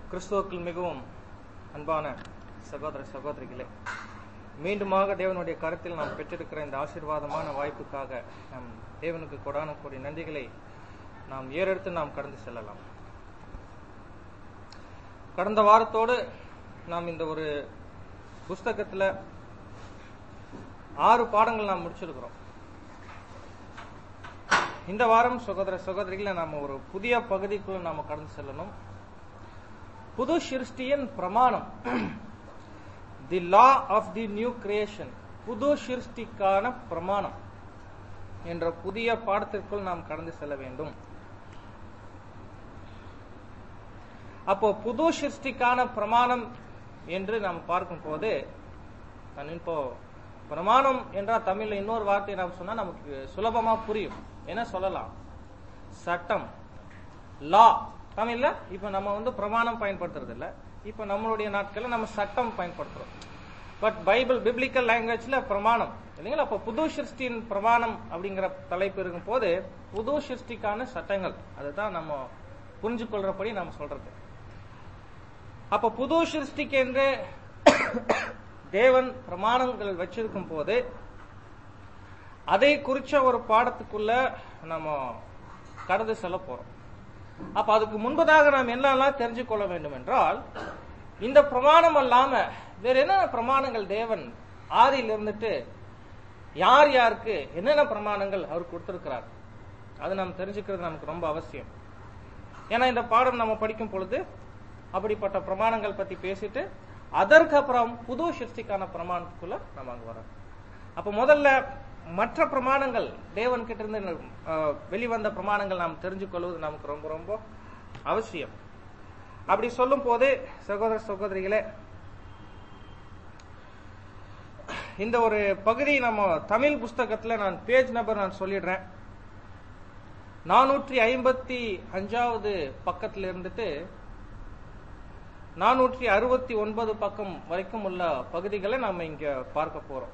கிறிஸ்துவுக்குள் மிகவும் அன்பான சகோதர சகோதரிகளே மீண்டுமாக தேவனுடைய கருத்தில் நாம் பெற்றிருக்கிற இந்த ஆசீர்வாதமான வாய்ப்புக்காக நம் தேவனுக்கு கொடான கூடிய நன்றிகளை நாம் ஏறெடுத்து நாம் கடந்து செல்லலாம் கடந்த வாரத்தோடு நாம் இந்த ஒரு புஸ்தகத்துல ஆறு பாடங்கள் நாம் முடிச்சிருக்கிறோம் இந்த வாரம் சகோதர சகோதரிகளை நாம ஒரு புதிய பகுதிக்குள்ள நாம கடந்து செல்லணும் புது சிருஷ்டியின் பிரமாணம் the law of the new creation புது சிருஷ்டிக்கான பிரமாணம் என்ற புதிய பாடத்திற்குள் நாம் கடந்து செல்ல வேண்டும் அப்போ புது சிருஷ்டிக்கான பிரமாணம் என்று நாம் பார்க்கும் போது நான் இப்போ பிரமாணம் என்றால் தமிழ்ல இன்னொரு வார்த்தை நாம் சொன்னா நமக்கு சுலபமா புரியும் என்ன சொல்லலாம் சட்டம் லா தமிழ்ல இப்ப நம்ம வந்து பிரமாணம் பயன்படுத்துறது இல்ல இப்ப நம்மளுடைய நாட்கள்ல நம்ம சட்டம் பயன்படுத்துறோம் பட் பைபிள் பிப்ளிக்கல் லாங்குவேஜ்ல பிரமாணம் இல்லைங்களா அப்ப புது சிருஷ்டியின் பிரமாணம் அப்படிங்கிற தலைப்பு இருக்கும் போது புது சிருஷ்டிக்கான சட்டங்கள் அதுதான் நம்ம புரிஞ்சு கொள்றபடி நம்ம சொல்றது அப்ப புது சிருஷ்டிக்கு என்று தேவன் பிரமாணங்கள் வச்சிருக்கும் போது அதை குறிச்ச ஒரு பாடத்துக்குள்ள நம்ம கடந்து செல்ல போறோம் அப்ப அதுக்கு முன்பதாக நாம் என்னெல்லாம் தெரிஞ்சு கொள்ள வேண்டும் என்றால் இந்த பிரமாணம் அல்லாம வேற என்னென்ன பிரமாணங்கள் தேவன் ஆதியில் இருந்துட்டு யார் யாருக்கு என்னென்ன பிரமாணங்கள் அவர் கொடுத்திருக்கிறார் அது நாம் தெரிஞ்சுக்கிறது நமக்கு ரொம்ப அவசியம் ஏன்னா இந்த பாடம் நம்ம படிக்கும் பொழுது அப்படிப்பட்ட பிரமாணங்கள் பத்தி பேசிட்டு அதற்கு அப்புறம் புது சிருஷ்டிக்கான பிரமாணத்துக்குள்ள நம்ம அங்க வரோம் அப்ப முதல்ல மற்ற பிரமாணங்கள் தேவன் கிட்ட இருந்து வெளிவந்த பிரமாணங்கள் நாம் தெரிஞ்சு கொள்வது நமக்கு ரொம்ப ரொம்ப அவசியம் அப்படி சொல்லும் போது சகோதர சகோதரிகளே இந்த ஒரு பகுதி நம்ம தமிழ் புஸ்தகத்துல நான் பேஜ் நம்பர் நான் சொல்லிடுறேன் நானூற்றி ஐம்பத்தி அஞ்சாவது பக்கத்துல இருந்துட்டு நானூற்றி அறுபத்தி ஒன்பது பக்கம் வரைக்கும் உள்ள பகுதிகளை நாம இங்க பார்க்க போறோம்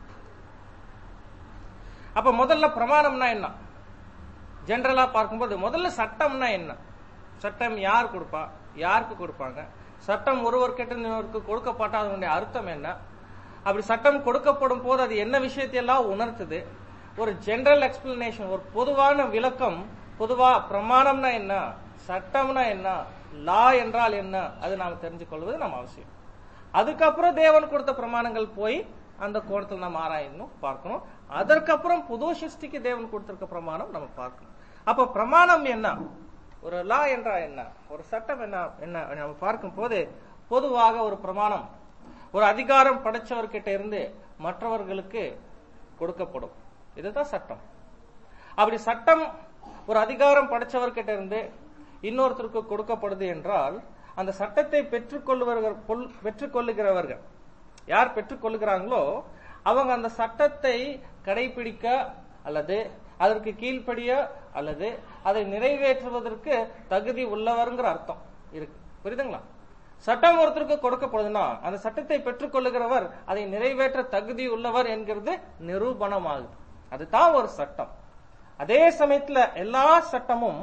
அப்ப முதல்ல பிரமாணம்னா என்ன ஜென்ரலா பார்க்கும்போது முதல்ல சட்டம்னா என்ன சட்டம் யார் கொடுப்பா யாருக்கு கொடுப்பாங்க சட்டம் ஒருவர் கிட்ட இன்னொருக்கு கொடுக்கப்பட்ட அதனுடைய அர்த்தம் என்ன அப்படி சட்டம் கொடுக்கப்படும் போது அது என்ன விஷயத்தையெல்லாம் உணர்த்துது ஒரு ஜெனரல் எக்ஸ்பிளனேஷன் ஒரு பொதுவான விளக்கம் பொதுவா பிரமாணம்னா என்ன சட்டம்னா என்ன லா என்றால் என்ன அது நாம் தெரிஞ்சு கொள்வது நம்ம அவசியம் அதுக்கப்புறம் தேவன் கொடுத்த பிரமாணங்கள் போய் அந்த கோணத்தில் நம்ம ஆராயணும் பார்க்கணும் அதற்கப்புறம் புது சிருஷ்டிக்கு தேவன் கொடுத்திருக்க பிரமாணம் நம்ம பார்க்கணும் அப்ப பிரமாணம் என்ன ஒரு லா என்றா என்ன ஒரு சட்டம் என்ன என்ன நம்ம பார்க்கும் போது பொதுவாக ஒரு பிரமாணம் ஒரு அதிகாரம் படைச்சவர்கிட்ட இருந்து மற்றவர்களுக்கு கொடுக்கப்படும் இதுதான் சட்டம் அப்படி சட்டம் ஒரு அதிகாரம் படைச்சவர்கிட்ட இருந்து இன்னொருத்தருக்கு கொடுக்கப்படுது என்றால் அந்த சட்டத்தை பெற்றுக்கொள்ளுவர்கள் பெற்றுக்கொள்ளுகிறவர்கள் யார் பெற்றுக்கொள்ளுகிறாங்களோ அவங்க அந்த சட்டத்தை கடைபிடிக்க அல்லது அதற்கு கீழ்ப்படிய அல்லது அதை நிறைவேற்றுவதற்கு தகுதி உள்ளவர்ங்கிற அர்த்தம் இருக்கு புரியுதுங்களா சட்டம் ஒருத்தருக்கு கொடுக்கப்படுதுன்னா அந்த சட்டத்தை பெற்றுக்கொள்ளுகிறவர் அதை நிறைவேற்ற தகுதி உள்ளவர் என்கிறது நிரூபணமாகுது அதுதான் ஒரு சட்டம் அதே சமயத்துல எல்லா சட்டமும்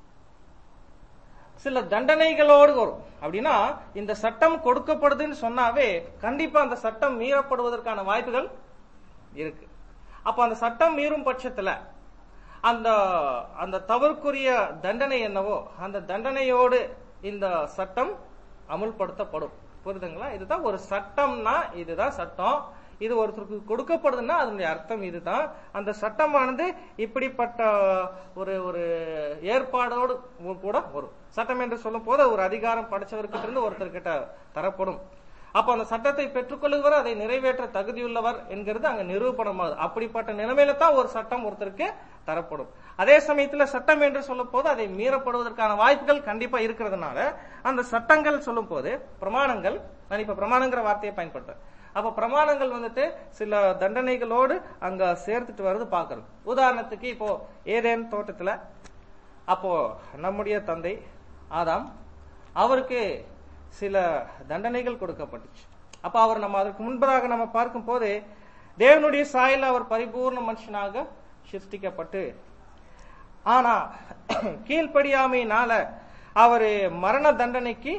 சில தண்டனைகளோடு வரும் அப்படின்னா இந்த சட்டம் கொடுக்கப்படுதுன்னு சொன்னாவே கண்டிப்பா அந்த சட்டம் மீறப்படுவதற்கான வாய்ப்புகள் இருக்கு அப்ப அந்த சட்டம் மீறும் பட்சத்துல அந்த அந்த தவறுக்குரிய தண்டனை என்னவோ அந்த தண்டனையோடு இந்த சட்டம் அமுல்படுத்தப்படும் புரியுதுங்களா இதுதான் ஒரு சட்டம்னா இதுதான் சட்டம் இது ஒருத்தருக்கு கொடுக்கப்படுதுன்னா அதனுடைய அர்த்தம் இதுதான் அந்த சட்டமானது இப்படிப்பட்ட ஒரு ஒரு ஏற்பாடோடு கூட வரும் சட்டம் என்று சொல்லும் போது ஒரு அதிகாரம் படைச்சவர்கிட்ட இருந்து ஒருத்தர்கிட்ட தரப்படும் அப்ப அந்த சட்டத்தை பெற்றுக்கொள்ளுகிறவர் அதை நிறைவேற்ற தகுதியுள்ளவர் என்கிறது அங்க நிரூபணமாகுது அப்படிப்பட்ட நிலைமையில தான் ஒரு சட்டம் ஒருத்தருக்கு தரப்படும் அதே சமயத்துல சட்டம் என்று சொல்லும் போது அதை மீறப்படுவதற்கான வாய்ப்புகள் கண்டிப்பா இருக்கிறதுனால அந்த சட்டங்கள் சொல்லும் போது பிரமாணங்கள் நான் இப்ப பிரமாணங்கிற வார்த்தையை பயன்படுத்துறேன் அப்ப பிரமாணங்கள் வந்துட்டு சில தண்டனைகளோடு அங்க சேர்த்துட்டு வருது பாக்குறது உதாரணத்துக்கு இப்போ ஏதேன் தோட்டத்துல அப்போ நம்முடைய தந்தை ஆதாம் அவருக்கு சில தண்டனைகள் கொடுக்கப்பட்டுச்சு அப்ப அவர் நம்ம அதற்கு முன்பதாக நம்ம பார்க்கும் போது தேவனுடைய சாயல அவர் பரிபூர்ண மனுஷனாக சிருஷ்டிக்கப்பட்டு ஆனா கீழ்ப்படியாமையினால அவரு மரண தண்டனைக்கு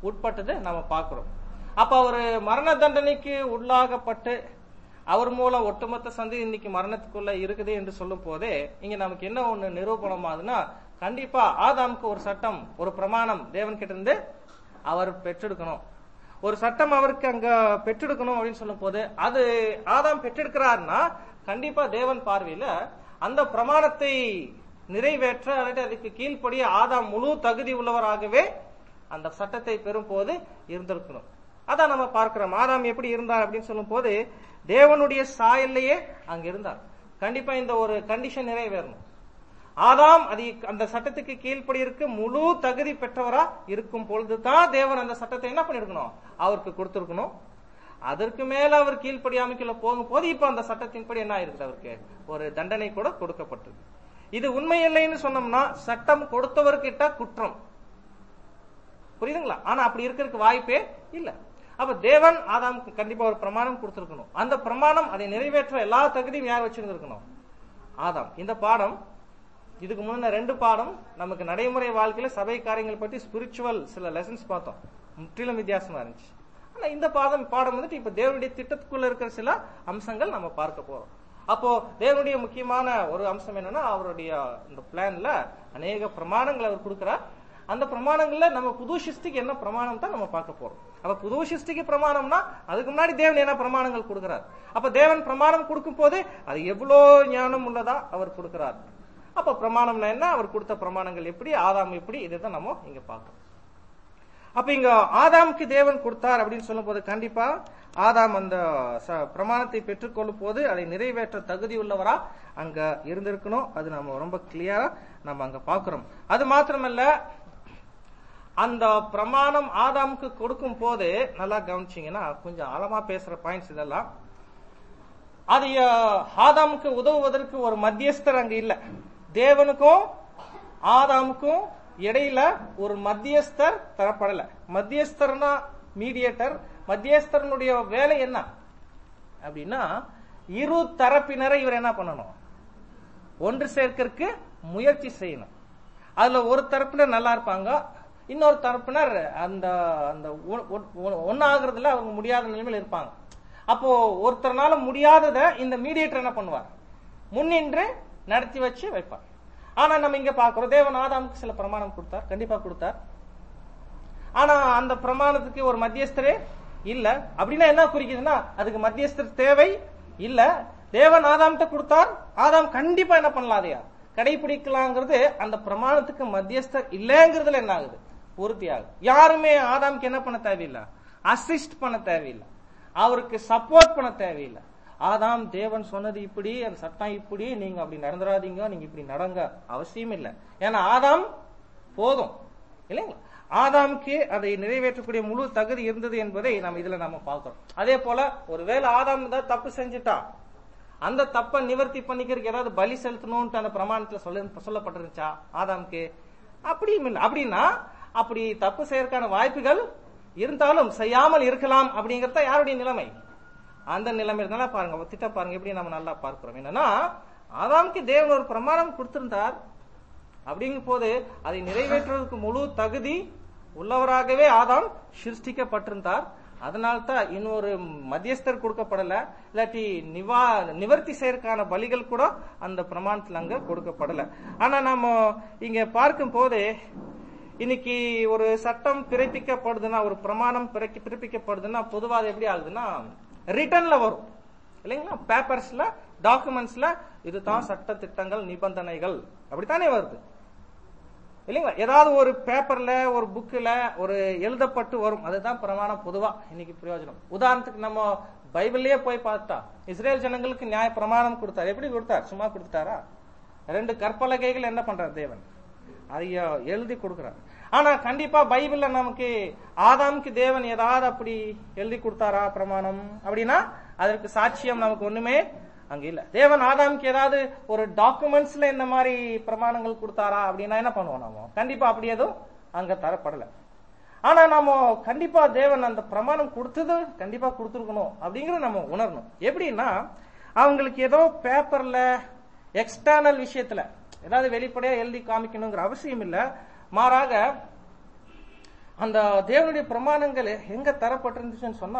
உட்பட்டது நம்ம பார்க்கிறோம் அப்ப அவரு மரண தண்டனைக்கு உள்ளாகப்பட்டு அவர் மூலம் ஒட்டுமொத்த சந்தி இன்னைக்கு மரணத்துக்குள்ள இருக்குது என்று சொல்லும் போதே இங்க நமக்கு என்ன ஒண்ணு நிரூபணம் ஆகுதுன்னா கண்டிப்பா ஆதாமுக்கு ஒரு சட்டம் ஒரு பிரமாணம் தேவன் கிட்ட இருந்து அவர் பெற்றெடுக்கணும் ஒரு சட்டம் அவருக்கு அங்க பெற்றெடுக்கணும் அப்படின்னு சொல்லும் போது அது ஆதாம் பெற்றெடுக்கிறாருன்னா கண்டிப்பா தேவன் பார்வையில அந்த பிரமாணத்தை நிறைவேற்ற அல்லது அதுக்கு கீழ்ப்படிய ஆதாம் முழு தகுதி உள்ளவராகவே அந்த சட்டத்தை பெறும் போது இருந்திருக்கணும் அதான் நம்ம பார்க்கிறோம் ஆதாம் எப்படி இருந்தார் அப்படின்னு சொல்லும் போது தேவனுடைய சாயல்லையே அங்க இருந்தார் கண்டிப்பா இந்த ஒரு கண்டிஷன் நிறைவேறணும் ஆதாம் அது அந்த சட்டத்துக்கு கீழ்ப்படி இருக்க முழு தகுதி பெற்றவரா இருக்கும் பொழுதுதான் தேவன் அந்த சட்டத்தை என்ன பண்ணிருக்கணும் அவருக்கு கொடுத்திருக்கணும் அதற்கு மேல அவர் கீழ்ப்படியாமைக்குள்ள போகும்போது இப்ப அந்த சட்டத்தின்படி என்ன இருக்குது அவருக்கு ஒரு தண்டனை கூட கொடுக்கப்பட்டது இது உண்மை இல்லைன்னு சொன்னோம்னா சட்டம் கொடுத்தவர்கிட்ட குற்றம் புரியுதுங்களா ஆனா அப்படி இருக்கிறதுக்கு வாய்ப்பே இல்ல அப்ப தேவன் ஆதாமுக்கு கண்டிப்பா ஒரு பிரமாணம் கொடுத்திருக்கணும் அந்த பிரமாணம் அதை நிறைவேற்ற எல்லா தகுதியும் யார் வச்சிருந்திருக்கணும் ஆதாம் இந்த பாடம் இதுக்கு முன்ன ரெண்டு பாடம் நமக்கு நடைமுறை வாழ்க்கையில சபை காரியங்கள் பற்றி ஸ்பிரிச்சுவல் சில லெசன்ஸ் பார்த்தோம் முற்றிலும் வித்தியாசமா இருந்துச்சு ஆனா இந்த பாடம் பாடம் வந்துட்டு இப்ப தேவனுடைய திட்டத்துக்குள்ள இருக்கிற சில அம்சங்கள் நம்ம பார்க்க போறோம் அப்போ தேவனுடைய முக்கியமான ஒரு அம்சம் என்னன்னா அவருடைய இந்த பிளான்ல அநேக பிரமாணங்கள் அவர் கொடுக்கிறார் அந்த பிரமாணங்கள்ல நம்ம புது சிருஷ்டிக்கு என்ன பிரமாணம் தான் நம்ம பார்க்க போறோம் அப்ப புது சிருஷ்டிக்கு பிரமாணம்னா அதுக்கு முன்னாடி தேவன் என்ன பிரமாணங்கள் கொடுக்கிறார் அப்ப தேவன் பிரமாணம் கொடுக்கும் போது அது எவ்வளவு ஞானம் உள்ளதா அவர் கொடுக்கிறார் அப்ப பிரமாணம்னா என்ன அவர் கொடுத்த பிரமாணங்கள் எப்படி ஆதாம் எப்படி இதைதான் நம்ம இங்க பார்க்கணும் அப்ப இங்க ஆதாமுக்கு தேவன் கொடுத்தார் அப்படின்னு சொல்லும் போது கண்டிப்பா ஆதாம் அந்த ச- பிரமாணத்தை பெற்றுக்கொள்ளும் போது அதை நிறைவேற்ற தகுதி உள்ளவரா அங்க இருந்திருக்கணும் அது நம்ம ரொம்ப கிளியரா நம்ம அங்க பாக்குறோம் அது மாத்திரமல்ல அந்த பிரமாணம் ஆதாமுக்கு கொடுக்கும் போது நல்லா கவனிச்சீங்கன்னா கொஞ்சம் ஆழமா பேசுற பாயிண்ட்ஸ் இதெல்லாம் அது அஹ், ஆதாமுக்கு உதவுவதற்கு ஒரு மத்தியஸ்தர் அங்க இல்ல தேவனுக்கும் ஆதாமுக்கும் இடையில ஒரு மத்தியஸ்தர் தரப்படல மத்தியஸ்தர்னா மீடியேட்டர் மத்தியஸ்தரனுடைய வேலை என்ன அப்படின்னா இரு தரப்பினரை இவர் என்ன பண்ணணும் ஒன்று சேர்க்கறதுக்கு முயற்சி செய்யணும் அதுல ஒரு தரப்பினர் நல்லா இருப்பாங்க இன்னொரு தரப்பினர் அந்த அந்த ஒ- ஒ- ஒ- ஒண்ணாகிறதுல அவங்க முடியாத நிலைமையில இருப்பாங்க அப்போ ஒருத்தர்னால முடியாதத இந்த மீடியேட்டர் என்ன பண்ணுவார் முன்னின்று நடத்தி வச்சு வைப்பார் ஆனா நம்ம இங்க பாக்குறோம் தேவன் ஆதாமுக்கு சில பிரமாணம் கொடுத்தார் கண்டிப்பா கொடுத்தார் ஆனா அந்த பிரமாணத்துக்கு ஒரு மத்தியஸ்தரே இல்ல அப்படின்னா என்ன குறிக்குதுன்னா அதுக்கு மத்தியஸ்தர் தேவை இல்ல தேவன் ஆதாம்கிட்ட கொடுத்தார் ஆதாம் கண்டிப்பா என்ன பண்ணலாம் அதையா கடைபிடிக்கலாங்கிறது அந்த பிரமாணத்துக்கு மத்தியஸ்தர் இல்லைங்கிறதுல என்ன ஆகுது பூர்த்தி ஆகுது யாருமே ஆதாம்க்கு என்ன பண்ண தேவையில்லை அசிஸ்ட் பண்ண தேவையில்லை அவருக்கு சப்போர்ட் பண்ண தேவையில்லை ஆதாம் தேவன் சொன்னது இப்படி அந்த சட்டம் இப்படி நீங்க அப்படி நடந்துடாதீங்க நீங்க இப்படி நடங்க அவசியம் இல்லை ஏன்னா ஆதாம் போதும் இல்லைங்களா ஆதாமுக்கு அதை நிறைவேற்றக்கூடிய முழு தகுதி இருந்தது என்பதை நம்ம இதுல நம்ம பார்க்கிறோம் அதே போல ஒருவேளை ஆதாம் தான் தப்பு செஞ்சுட்டா அந்த தப்பை நிவர்த்தி பண்ணிக்கிறதுக்கு ஏதாவது பலி செலுத்தணும்னு அந்த பிரமாணத்துல சொல்ல சொல்லப்பட்டிருந்துச்சா ஆதாமுக்கு அப்படியும் இல்லை அப்படின்னா அப்படி தப்பு செய்யறதுக்கான வாய்ப்புகள் இருந்தாலும் செய்யாமல் இருக்கலாம் அப்படிங்கறது தான் யாருடைய நிலைமை அந்த நிலைமை இருந்தாலும் பாருங்க திட்ட பாருங்க எப்படி நம்ம நல்லா பார்க்கிறோம் என்னன்னா ஆதாமுக்கு தேவன் ஒரு பிரமாணம் கொடுத்திருந்தார் அப்படிங்கும் போது அதை நிறைவேற்றுவதற்கு முழு தகுதி உள்ளவராகவே ஆதாம் சிருஷ்டிக்கப்பட்டிருந்தார் அதனால்தான் இன்னொரு மத்தியஸ்தர் கொடுக்கப்படல இல்லாட்டி நிவா நிவர்த்தி செய்யறதுக்கான பலிகள் கூட அந்த பிரமாணத்துல அங்க கொடுக்கப்படல ஆனா நாம இங்க பார்க்கும் போது இன்னைக்கு ஒரு சட்டம் பிறப்பிக்கப்படுதுன்னா ஒரு பிரமாணம் பிறக்கி பிறப்பிக்கப்படுதுன்னா பொதுவா அது எப்படி ஆகுதுன்னா ரிட்டர்ன்ல வரும் இல்லைங்களா பேப்பர்ஸ்ல டாக்குமெண்ட்ஸ்ல இதுதான் சட்ட திட்டங்கள் நிபந்தனைகள் அப்படித்தானே வருது இல்லைங்களா ஏதாவது ஒரு பேப்பர்ல ஒரு புக்ல ஒரு எழுதப்பட்டு வரும் அதுதான் பிரமாணம் பொதுவா இன்னைக்கு பிரயோஜனம் உதாரணத்துக்கு நம்ம பைபிள்லயே போய் பார்த்தா இஸ்ரேல் ஜனங்களுக்கு நியாய பிரமாணம் கொடுத்தார் எப்படி கொடுத்தார் சும்மா கொடுத்துட்டாரா ரெண்டு கற்பலகைகள் என்ன பண்றார் தேவன் அதைய எழுதி கொடுக்கிறார் ஆனா கண்டிப்பா பைபிள்ல நமக்கு ஆதாமுக்கு தேவன் ஏதாவது அப்படி எழுதி கொடுத்தாரா பிரமாணம் அப்படின்னா அதற்கு சாட்சியம் நமக்கு ஒண்ணுமே அங்க இல்ல தேவன் ஆதாமுக்கு ஏதாவது ஒரு டாக்குமெண்ட்ஸ்ல இந்த மாதிரி பிரமாணங்கள் கொடுத்தாரா அப்படின்னா என்ன பண்ணுவோம் நாம கண்டிப்பா அப்படி எதுவும் அங்க தரப்படல ஆனா நாம கண்டிப்பா தேவன் அந்த பிரமாணம் கொடுத்தது கண்டிப்பா கொடுத்துருக்கணும் அப்படிங்கறத நம்ம உணரணும் எப்படின்னா அவங்களுக்கு ஏதோ பேப்பர்ல எக்ஸ்டர்னல் விஷயத்துல ஏதாவது வெளிப்படையா எழுதி காமிக்கணுங்கிற அவசியம் இல்ல மாறாக அந்த தேவனுடைய பிரமாணங்கள் எங்க தரப்பட்டிருந்துச்சுன்னு சொன்னா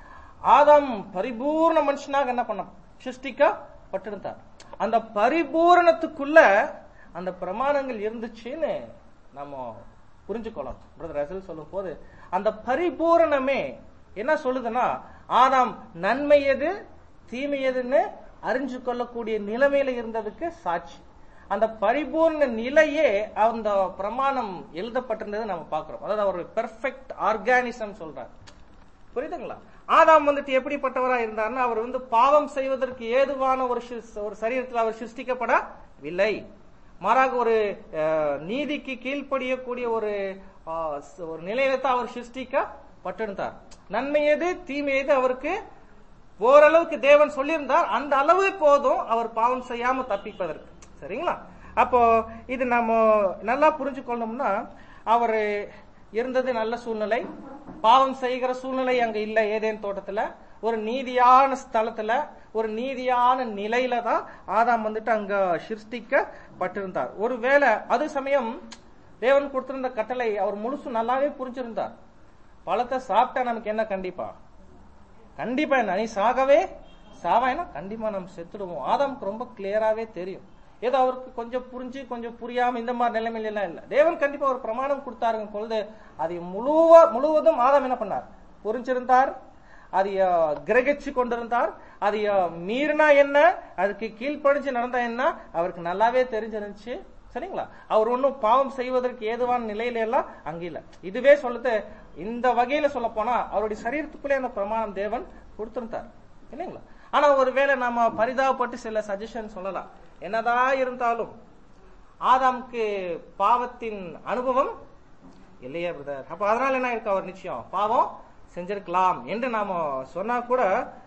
ஆதாம் பரிபூர்ண மனுஷனாக என்ன பண்ண சிருஷ்டிக்கப்பட்டிருந்தார் அந்த பரிபூரணத்துக்குள்ள அந்த பிரமாணங்கள் இருந்துச்சுன்னு நம்ம புரிஞ்சுக்கலாம் பிரதர் ரசல் சொல்லும் போது அந்த பரிபூரணமே என்ன சொல்லுதுன்னா ஆதாம் நன்மை எது தீமை எதுன்னு அறிஞ்சு கொள்ளக்கூடிய நிலைமையில இருந்ததுக்கு சாட்சி அந்த பரிபூர்ண நிலையே அந்த பிரமாணம் எழுதப்பட்டிருந்தது நம்ம பார்க்கிறோம் அதாவது அவர் பெர்ஃபெக்ட் ஆர்கானிசம் சொல்றார் புரியுதுங்களா ஆதாம் வந்துட்டு எப்படிப்பட்டவரா இருந்தார்னா அவர் வந்து பாவம் செய்வதற்கு ஏதுவான ஒரு சிஸ்- ஒரு சரீரத்தில் அவர் சிருஷ்டிக்கப்படவில்லை மாறாக ஒரு அஹ், நீதிக்கு கீழ்ப்படியக்கூடிய ஒரு அஹ், ஸ்- ஒரு நிலையில தான் அவர் சிருஷ்டிக்கப்பட்டிருந்தார் நன்மை எது தீமை எது அவருக்கு ஓரளவுக்கு தேவன் சொல்லியிருந்தார் அந்த அளவு போதும் அவர் பாவம் செய்யாம தப்பிப்பதற்கு சரிங்களா அப்போ இது நம்ம நல்லா புரிஞ்சு கொள்ளணும்னா அவர் இருந்தது நல்ல சூழ்நிலை பாவம் செய்கிற சூழ்நிலை அங்க இல்ல ஏதேன் தோட்டத்துல ஒரு நீதியான ஸ்தலத்துல ஒரு நீதியான நிலையில தான் ஆதாம் வந்துட்டு அங்க சிருஷ்டிக்கப்பட்டிருந்தார் ஒருவேளை அது சமயம் தேவன் கொடுத்திருந்த கட்டளை அவர் முழுசும் நல்லாவே புரிஞ்சிருந்தார் பழத்தை சாப்பிட்டா நமக்கு என்ன கண்டிப்பா கண்டிப்பா என்ன நீ சாகவே சாவாயினா கண்டிப்பா நம்ம செத்துடுவோம் ஆதாமுக்கு ரொம்ப கிளியராவே தெரியும் ஏதோ அவருக்கு கொஞ்சம் புரிஞ்சு கொஞ்சம் புரியாம இந்த மாதிரி நிலைமையில எல்லாம் இல்ல தேவன் கண்டிப்பா ஒரு பிரமாணம் கொடுத்தாருங்க பொழுது அதை முழுவ முழுவதும் ஆதாம் என்ன பண்ணார் புரிஞ்சிருந்தார் அதை அஹ், கிரகிச்சு கொண்டிருந்தார் அதை அஹ், மீறினா என்ன அதுக்கு கீழ்ப்படிஞ்சு நடந்தா என்ன அவருக்கு நல்லாவே தெரிஞ்சிருந்துச்சு சரிங்களா அவர் ஒன்றும் பாவம் செய்வதற்கு ஏதுவான நிலையில எல்லாம் அங்க இல்ல இதுவே சொல்லுது இந்த வகையில சொல்ல போனா அவருடைய சரீரத்துக்குள்ளே அந்த பிரமாணம் தேவன் கொடுத்திருந்தார் இல்லைங்களா ஆனா ஒருவேளை நாம பரிதாபப்பட்டு சில சஜஷன் சொல்லலாம் என்னதான் இருந்தாலும் ஆதாம்க்கு பாவத்தின் அனுபவம் இல்லையா பிரதர் அப்ப அதனால என்ன இருக்கு அவர் நிச்சயம் பாவம் செஞ்சிருக்கலாம் என்று நாம சொன்னா கூட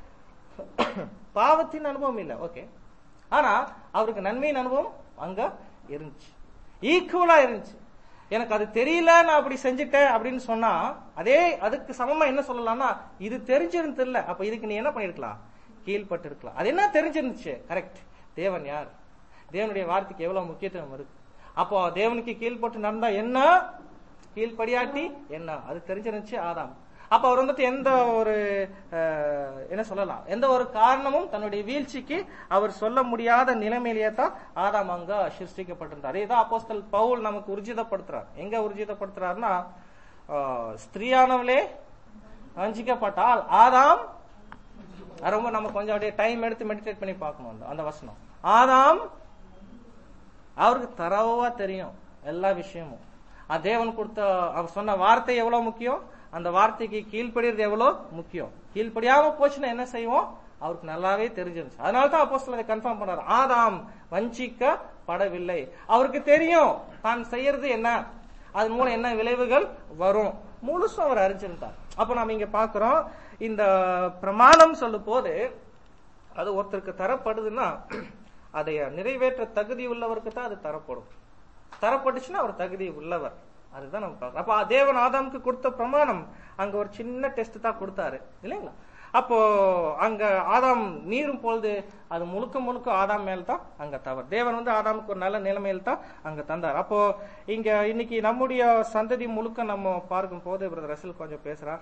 பாவத்தின் அனுபவம் இல்ல ஓகே ஆனா அவருக்கு நன்மையின் அனுபவம் அங்க இருந்துச்சு ஈக்குவலா இருந்துச்சு எனக்கு அது தெரியல நான் அப்படி செஞ்சுட்டேன் அப்படின்னு சொன்னா அதே அதுக்கு சமமா என்ன சொல்லலாம்னா இது தெரிஞ்சிருந்து இல்ல அப்ப இதுக்கு நீ என்ன பண்ணிருக்கலாம் கீழ்பட்டு இருக்கலாம் அது என்ன தெரிஞ்சிருந்துச்சு கரெக்ட் தேவன் யார் தேவனுடைய வார்த்தைக்கு எவ்வளவு முக்கியத்துவம் இருக்கு அப்போ தேவனுக்கு கீழ்பட்டு நடந்தா என்ன கீழ்ப்படியாட்டி என்ன அது தெரிஞ்சிருந்துச்சு ஆதாம் அப்ப அவர் வந்துட்டு எந்த ஒரு அஹ், என்ன சொல்லலாம் எந்த ஒரு காரணமும் தன்னுடைய வீழ்ச்சிக்கு அவர் சொல்ல முடியாத நிலைமையிலேயே தான் ஆதாம் அங்க சிருஷ்டிக்கப்பட்டிருந்தார் அதே தான் அப்போஸ்தல் பவுல் நமக்கு உர்ஜிதப்படுத்துறார் எங்க உர்ஜிதப்படுத்துறாருன்னா அஹ், ஸ்திரீயானவளே வஞ்சிக்கப்பட்டால் ஆதாம் அது ரொம்ப நம்ம கொஞ்சம் அப்படியே டைம் எடுத்து மெடிடேட் பண்ணி பார்க்கணும் அந்த- அந்த வசனம் ஆதாம் அவருக்கு தரவா தெரியும் எல்லா விஷயமும் அது தேவன் கொடுத்த அவர் சொன்ன வார்த்தை எவ்வளவு முக்கியம் அந்த வார்த்தைக்கு கீழ்ப்படிறது எவ்வளவு முக்கியம் கீழ்ப்படியாம போச்சுன்னா என்ன செய்வோம் அவருக்கு நல்லாவே தெரிஞ்சிருந்துச்சு அதனால தான் அப்போஸ்தலர் அதை கன்ஃபார்ம் பண்ணார் ஆதாம் வஞ்சிக்கப்படவில்லை அவருக்கு தெரியும் தான் செய்யறது என்ன அது மூலம் என்ன விளைவுகள் வரும் முழுசும் அவர் அறிஞ்சிருந்தார் அப்ப நாம இங்க பாக்குறோம் இந்த பிரமாணம் சொல்லும் போது அது ஒருத்தருக்கு தரப்படுதுன்னா அதை நிறைவேற்ற தகுதி உள்ளவருக்கு தான் அது தரப்படும் தரப்பட்டுச்சுன்னா அவர் தகுதி உள்ளவர் அதுதான் நம்ம பார்க்கணும் அப்ப தேவன் ஆதாமுக்கு கொடுத்த பிரமாணம் அங்க ஒரு சின்ன டெஸ்ட் தான் கொடுத்தாரு இல்லைங்களா அப்போ அங்க ஆதாம் மீறும் பொழுது அது முழுக்க முழுக்க ஆதாம் மேல் தான் அங்க தவறு தேவன் வந்து ஆதாமுக்கு ஒரு நல்ல நிலைமையில் தான் அங்க தந்தார் அப்போ இங்க இன்னைக்கு நம்முடைய சந்ததி முழுக்க நம்ம பார்க்கும் போது பிரதர் ரசல் கொஞ்சம் பேசுறார்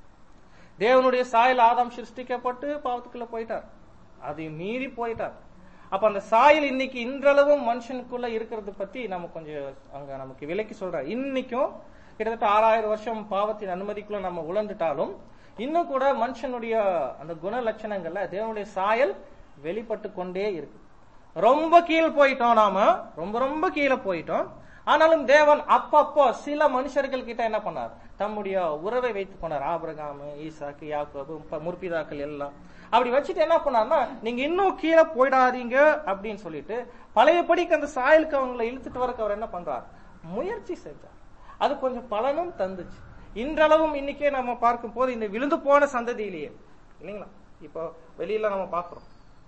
தேவனுடைய சாயல் ஆதாம் சிருஷ்டிக்கப்பட்டு பாவத்துக்குள்ள போயிட்டார் அதை மீறி போயிட்டார் அப்ப அந்த சாயல் இன்னைக்கு இன்றளவும் மனுஷனுக்குள்ள இருக்கிறத பத்தி நம்ம கொஞ்சம் அங்க நமக்கு விலைக்கு சொல்றார் இன்னைக்கும் கிட்டத்தட்ட ஆறாயிரம் வருஷம் பாவத்தின் அனுமதிக்குள்ள நம்ம உழந்துட்டாலும் இன்னும் கூட மனுஷனுடைய அந்த குண லட்சணங்கள்ல தேவனுடைய சாயல் வெளிப்பட்டு கொண்டே இருக்கு ரொம்ப கீழே போயிட்டோம் நாம ரொம்ப ரொம்ப கீழே போயிட்டோம் ஆனாலும் தேவன் அப்பப்போ சில மனுஷர்கள் கிட்ட என்ன பண்ணார் தம்முடைய உறவை வைத்துக் கொண்டார் ஆபிரகாம் ஈசாக்கு யாக்கோபு ப- முற்பிதாக்கள் எல்லாம் அப்படி வச்சுட்டு என்ன பண்ணார்னா நீங்க இன்னும் கீழே போயிடாதீங்க அப்படின்னு சொல்லிட்டு பழையபடிக்கு அந்த சாயலுக்கு அவங்களை இழுத்துட்டு வரக்கு அவர் என்ன பண்றார் முயற்சி செஞ்சார் அது கொஞ்சம் பலனும் தந்துச்சு இன்றளவும் இன்னைக்கே நம்ம பார்க்கும் போது இந்த விழுந்து போன சந்ததியிலேயே இல்லைங்களா இப்போ வெளியில நம்ம பார்க்கிறோம்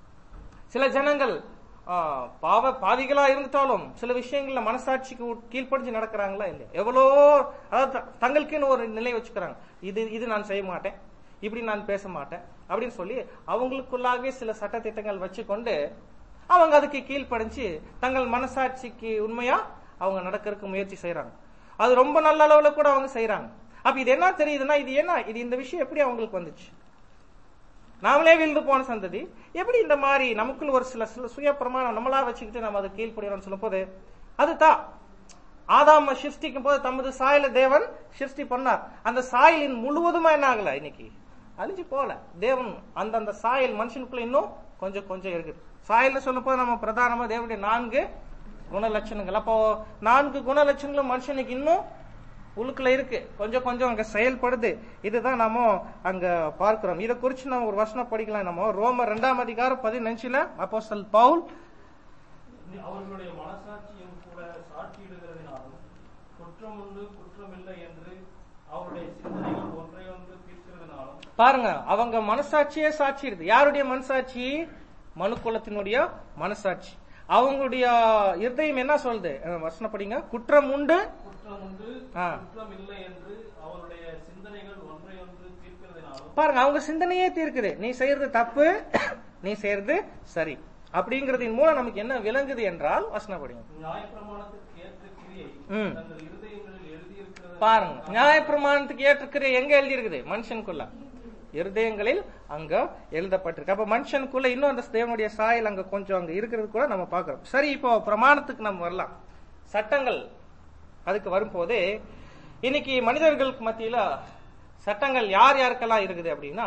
சில ஜனங்கள் ஆ, பாவ பாவிகளா இருந்துட்டாலும் சில விஷயங்கள்ல மனசாட்சிக்கு உட்- கீழ்ப்படிஞ்சு நடக்கிறாங்களா இல்லையா எவ்வளோ அதாவது த- தங்களுக்குன்னு ஒரு நிலை வச்சுக்கிறாங்க இது இது நான் செய்ய மாட்டேன் இப்படி நான் பேச மாட்டேன் அப்படின்னு சொல்லி அவங்களுக்குள்ளாகவே சில சட்டத்திட்டங்கள் வச்சுக்கொண்டு அவங்க அதுக்கு கீழ்ப்படிஞ்சு தங்கள் மனசாட்சிக்கு உண்மையா அவங்க நடக்கிறதுக்கு முயற்சி செய்யறாங்க அது ரொம்ப நல்ல அளவுல கூட அவங்க செய்யறாங்க அப்ப இது என்ன தெரியுதுன்னா இது என்ன இது இந்த விஷயம் எப்படி அவங்களுக்கு வந்துச்சு நாமளே விழுந்து போன சந்ததி எப்படி இந்த மாதிரி நமக்குள்ள ஒரு சில சில சுய பிரமாணம் நம்மளா வச்சுக்கிட்டு நம்ம அதை கீழ்ப்படிறோம்னு சொல்லும் போது அதுதான் ஆதாம சிருஷ்டிக்கும் போது தமது சாயல தேவன் சிருஷ்டி பண்ணார் அந்த சாயலின் முழுவதுமா என்ன ஆகல இன்னைக்கு அழிஞ்சு போல தேவன் அந்த அந்த சாயல் மனுஷனுக்குள்ள இன்னும் கொஞ்சம் கொஞ்சம் இருக்குது சாயல்னு சொல்லும் போது நம்ம பிரதானமா தேவனுடைய நான்கு குணலட்சணங்கள் அப்போ நான்கு குணலட்சணங்களும் மனுஷனுக்கு இன்னும் உள்ளுக்குள்ள இருக்கு கொஞ்சம் கொஞ்சம் அங்க செயல்படுது இதுதான் நாம அங்க பார்க்கிறோம் இதை குறிச்சு நம்ம ஒரு வசனம் படிக்கலாம் நம்ம ரோமர் ரெண்டாம் அதிகாரம் பதினஞ்சுல அப்போஸ்தல் பவுல் அவர்களுடைய மனசாட்சியும் கூட சாட்சியிடுகிறதினாலும் குற்றம் உண்டு குற்றமில்லை என்று அவருடைய சிந்தனைகள் ஒன்றை ஒன்று தீர்க்கிறதினாலும் பாருங்க அவங்க மனசாட்சியே சாட்சி இருக்கு யாருடைய மனசாட்சி மனுக்குலத்தினுடைய மனசாட்சி அவங்களுடைய இருதயம் என்ன சொல்லுது அஹ் வசனம் படிங்க குற்றம் உண்டு குற்றம் உண்டு ஆ. குற்றம் இல்லை என்று அவருடைய சிந்தனைகள் ஒன்றை ஒன்று தீர்க்கிறதினாலும் பாருங்க அவங்க சிந்தனையே தீர்க்குது நீ செய்யறது தப்பு நீ செய்யறது சரி அப்படிங்கறதின் மூலம் நமக்கு என்ன விளங்குது என்றால் வசனம் படிங்க நியாயப்பிரமாணத்திற்கு ஏற்ற கிரியை ம். தங்கள் இருதயங்களில் எழுதியிருக்கிறது பாருங்க நியாயப்பிரமாணத்துக்கு ஏற்றுக்கிற எங்க எழுதி இருக்குது மனுஷனுக்குள்ள இருதயங்களில் அங்க எழுதப்பட்டிருக்கு அப்ப மனுஷனுக்குள்ள இன்னும் அந்த தேவனுடைய சாயல் அங்க கொஞ்சம் அங்க இருக்கிறது கூட நம்ம பார்க்கிறோம் சரி இப்போ பிரமாணத்துக்கு நம்ம வரலாம் சட்டங்கள் அதுக்கு வரும்போது இன்னைக்கு மனிதர்களுக்கு மத்தியில சட்டங்கள் யார் யாருக்கெல்லாம் இருக்குது அப்படின்னா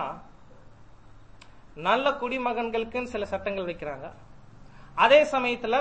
நல்ல குடிமகன்களுக்குன்னு சில சட்டங்கள் வைக்கிறாங்க அதே சமயத்துல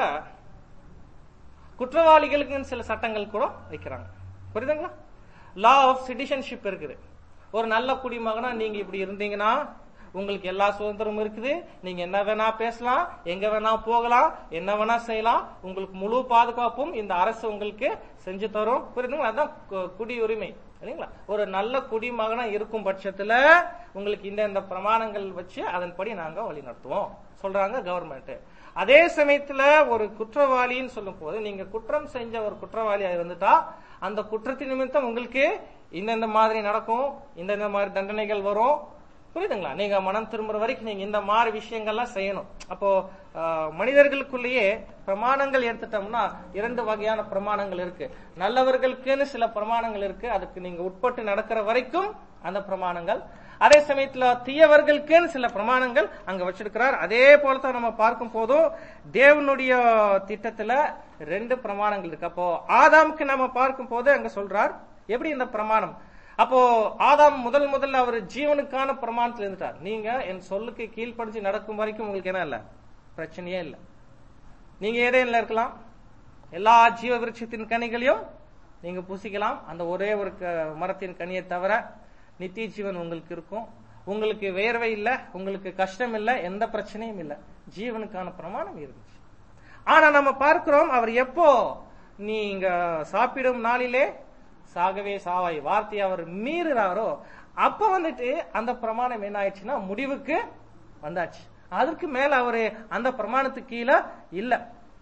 குற்றவாளிகளுக்குன்னு சில சட்டங்கள் கூட வைக்கிறாங்க புரியுதுங்களா லா ஆஃப் சிட்டிசன்ஷிப் இருக்குது ஒரு நல்ல குடிமகனா நீங்க இப்படி இருந்தீங்கன்னா உங்களுக்கு எல்லா சுதந்திரமும் இருக்குது நீங்க என்ன வேணா பேசலாம் எங்க வேணா போகலாம் என்ன வேணா செய்யலாம் உங்களுக்கு முழு பாதுகாப்பும் இந்த அரசு உங்களுக்கு செஞ்சு தரும் புரியுதுங்களா அதான் கு- குடியுரிமை இல்லைங்களா ஒரு நல்ல குடிமகனா இருக்கும் பட்சத்துல உங்களுக்கு இந்த இந்த பிரமாணங்கள் வச்சு அதன்படி நாங்க வழி நடத்துவோம் சொல்றாங்க கவர்மெண்ட் அதே சமயத்துல ஒரு குற்றவாளின்னு சொல்லும் போது நீங்க குற்றம் செஞ்ச ஒரு குற்றவாளியா இருந்துட்டா அந்த குற்றத்தின் நிமித்தம் உங்களுக்கு இந்தந்த மாதிரி நடக்கும் இந்தந்த மாதிரி தண்டனைகள் வரும் புரியுதுங்களா நீங்க மனம் திரும்புற வரைக்கும் நீங்க இந்த மாதிரி விஷயங்கள்லாம் செய்யணும் அப்போ ஆஹ், மனிதர்களுக்குள்ளேயே பிரமாணங்கள் எடுத்துட்டோம்னா இரண்டு வகையான பிரமாணங்கள் இருக்கு நல்லவர்களுக்குன்னு சில பிரமாணங்கள் இருக்கு அதுக்கு நீங்க உட்பட்டு நடக்கிற வரைக்கும் அந்த பிரமாணங்கள் அதே சமயத்துல தீயவர்களுக்குன்னு சில பிரமாணங்கள் அங்க வச்சிருக்கிறார் அதே போலதான் நம்ம பார்க்கும் போதும் தேவனுடைய திட்டத்துல ரெண்டு பிரமாணங்கள் இருக்கு அப்போ ஆதாமுக்கு நம்ம பார்க்கும் போது அங்க சொல்றார் எப்படி இந்த பிரமாணம் அப்போ ஆதாம் முதல் முதல்ல அவர் ஜீவனுக்கான பிரமாணத்துல இருந்துட்டார் நீங்க என் சொல்லுக்கு கீழ்ப்படிஞ்சு நடக்கும் வரைக்கும் உங்களுக்கு என்ன இல்ல பிரச்சனையே இல்ல நீங்க ஏதேன்ல இருக்கலாம் எல்லா ஜீவ விருட்சத்தின் கனிகளையும் நீங்க புசிக்கலாம் அந்த ஒரே ஒரு க- மரத்தின் கனியை தவிர நித்திய ஜீவன் உங்களுக்கு இருக்கும் உங்களுக்கு வேர்வை இல்ல உங்களுக்கு கஷ்டம் இல்ல எந்த பிரச்சனையும் இல்ல ஜீவனுக்கான பிரமாணம் இருந்துச்சு ஆனா நம்ம பார்க்கிறோம் அவர் எப்போ நீங்க சாப்பிடும் நாளிலே சாகவே சாவாய் வார்த்தையை அவர் மீறுறாரோ அப்ப வந்துட்டு அந்த பிரமாணம் என்ன ஆயிடுச்சுன்னா முடிவுக்கு வந்தாச்சு அதற்கு மேல அவரு அந்த பிரமாணத்துக்கு கீழே இல்ல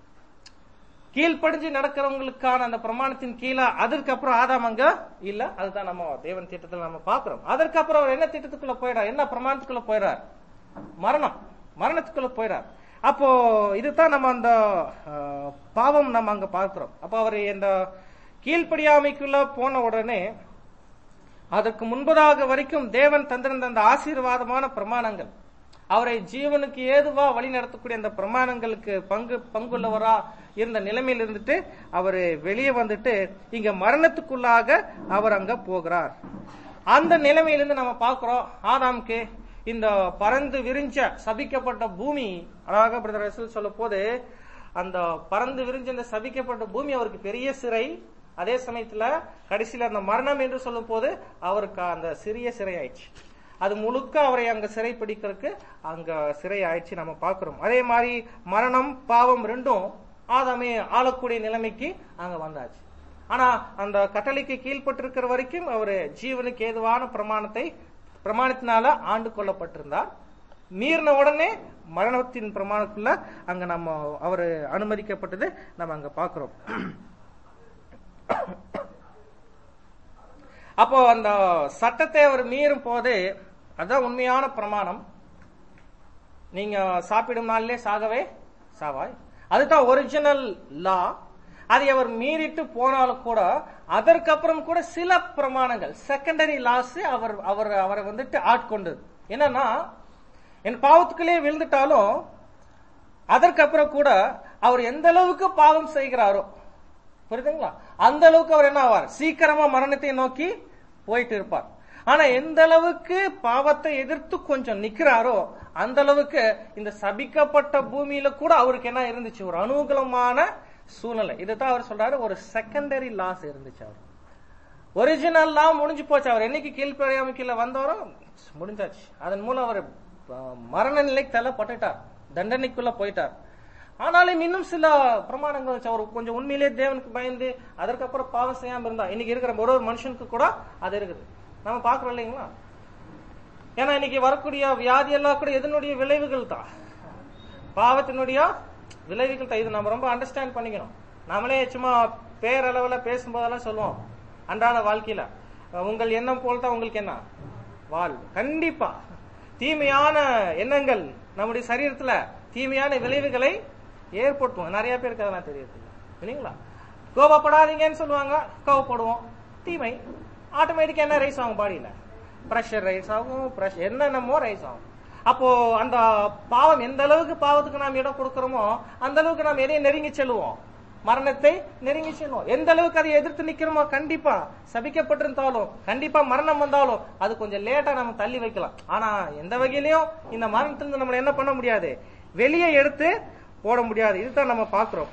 கீழ்ப்படிஞ்சு நடக்கிறவங்களுக்கான அந்த பிரமாணத்தின் கீழே அதற்கப்புறம் ஆதாம் அங்க இல்ல அதுதான் நம்ம தேவன் திட்டத்துல நம்ம பாக்குறோம் அதற்கப்புறம் அவர் என்ன திட்டத்துக்குள்ள போயிடார் என்ன பிரமாணத்துக்குள்ள போயிடார் மரணம் மரணத்துக்குள்ள போயிடார் அப்போ இதுதான் நம்ம அந்த அஹ், பாவம் நம்ம அங்க பார்க்கிறோம் அப்போ அவர் இந்த கீழ்ப்படியாமைக்குள்ள போன உடனே அதற்கு முன்பதாக வரைக்கும் தேவன் தந்திருந்த அந்த ஆசீர்வாதமான பிரமாணங்கள் அவரை ஜீவனுக்கு ஏதுவா வழி நடத்தக்கூடிய அந்த பிரமாணங்களுக்கு பங்கு பங்குள்ளவரா இருந்த நிலைமையில் இருந்துட்டு அவர் வெளியே வந்துட்டு இங்க மரணத்துக்குள்ளாக அவர் அங்க போகிறார் அந்த நிலைமையிலிருந்து நம்ம பார்க்கிறோம் ஆதாம்க்கு இந்த பறந்து விரிஞ்ச சபிக்கப்பட்ட பூமி அழகாக பிரதர் ரசூல் சொல்லும் போது அந்த பறந்து விரிஞ்ச அந்த சபிக்கப்பட்ட பூமி அவருக்கு பெரிய சிறை அதே சமயத்துல கடைசியில அந்த மரணம் என்று சொல்லும் போது அவருக்கு அந்த சிறிய சிறை ஆயிடுச்சு அது முழுக்க அவரை அங்க சிறை பிடிக்கிறதுக்கு அங்க சிறை ஆயிடுச்சு நம்ம பார்க்கிறோம் அதே மாதிரி மரணம் பாவம் ரெண்டும் ஆதாமே ஆளக்கூடிய நிலைமைக்கு அங்க வந்தாச்சு ஆனா அந்த கட்டளைக்கு கீழ்ப்பட்டிருக்கிற வரைக்கும் அவர் ஜீவனுக்கு ஏதுவான பிரமாணத்தை பிரமாணத்தினால ஆண்டு கொள்ளப்பட்டிருந்தார் மீறின உடனே மரணத்தின் பிரமாணத்துக்குள்ள அங்க நம்ம அவர் அனுமதிக்கப்பட்டது நம்ம அங்க பார்க்கிறோம் அப்போ அந்த சட்டத்தை அவர் மீறும் போது அதான் உண்மையான பிரமாணம் நீங்க சாப்பிடும் நாளிலே சாகவே சாவாய் அதுதான் ஒரிஜினல் லா அதை அவர் மீறிட்டு போனாலும் கூட அதற்கப்புறம் கூட சில பிரமாணங்கள் செகண்டரி லாஸ் அவர் அவர் அவரை வந்துட்டு ஆட்கொண்டது என்னன்னா என் பாவத்துக்குள்ளே விழுந்துட்டாலும் அதற்கப்புறம் கூட அவர் எந்த அளவுக்கு பாவம் செய்கிறாரோ புரியுதுங்களா அந்த அளவுக்கு அவர் என்ன ஆவார் சீக்கிரமா மரணத்தை நோக்கி போயிட்டு இருப்பார் ஆனா எந்த அளவுக்கு பாவத்தை எதிர்த்து கொஞ்சம் நிக்கிறாரோ அந்த அளவுக்கு இந்த சபிக்கப்பட்ட பூமியில கூட அவருக்கு என்ன இருந்துச்சு ஒரு அனுகூலமான சூழ்நிலை இதுதான் அவர் சொல்றாரு ஒரு செகண்டரி லாஸ் இருந்துச்சு அவர் ஒரிஜினல் லா முடிஞ்சு போச்சு அவர் என்னைக்கு கீழ்ப்படியாம கீழே வந்தாரோ முடிஞ்சாச்சு அதன் மூலம் அவர் அஹ், மரண நிலைக்கு தள்ளப்பட்டுட்டார் தண்டனைக்குள்ள போயிட்டார் ஆனாலும் இன்னும் சில பிரமாணங்கள் வச்சு அவர் கொஞ்சம் உண்மையிலேயே தேவனுக்கு பயந்து அதற்கப்புறம் பாவம் செய்யாம இருந்தா இன்னைக்கு இருக்கிற ஒரு ஒரு மனுஷனுக்கு கூட அது இருக்குது நம்ம பாக்குறோம் இல்லைங்களா ஏன்னா இன்னைக்கு வரக்கூடிய வியாதி எல்லாம் கூட எதனுடைய விளைவுகள் தான் பாவத்தினுடைய விளைவுகள் தான் இது நம்ம ரொம்ப அண்டர்ஸ்டாண்ட் பண்ணிக்கணும் நாமளே சும்மா பேரளவுல பேசும்போதெல்லாம் சொல்லுவோம் அன்றாட வாழ்க்கையில அஹ் உங்கள் எண்ணம் போல் தான் உங்களுக்கு என்ன வாழ் கண்டிப்பா தீமையான எண்ணங்கள் நம்முடைய சரீரத்துல தீமையான விளைவுகளை ஏற்படுத்தும் நிறைய பேருக்கு அதெல்லாம் தெரியுது இல்லைங்களா கோபப்படாதீங்கன்னு சொல்லுவாங்க கோபப்படுவோம் தீமை ஆட்டோமேட்டிக்கா என்ன ரைஸ் ஆகும் பாடியில ப்ரெஷர் ரைஸ் ஆகும் ப்ரெஷர் என்னென்னமோ ரைஸ் ஆகும் அப்போ அந்த பாவம் எந்த அளவுக்கு பாவத்துக்கு நாம் இடம் கொடுக்கிறோமோ அந்த அளவுக்கு நாம் எதையும் நெருங்கி செல்லுவோம் மரணத்தை நெருங்கி செல்வோம் எந்த அளவுக்கு அதை எதிர்த்து நிக்கிறோமோ கண்டிப்பா சபிக்கப்பட்டிருந்தாலும் கண்டிப்பா மரணம் வந்தாலும் அது கொஞ்சம் லேட்டா நம்ம தள்ளி வைக்கலாம் ஆனா எந்த வகையிலையும் இந்த மரணத்திலிருந்து நம்மள என்ன பண்ண முடியாது வெளியே எடுத்து போட முடியாது இதுதான் நம்ம பாக்குறோம்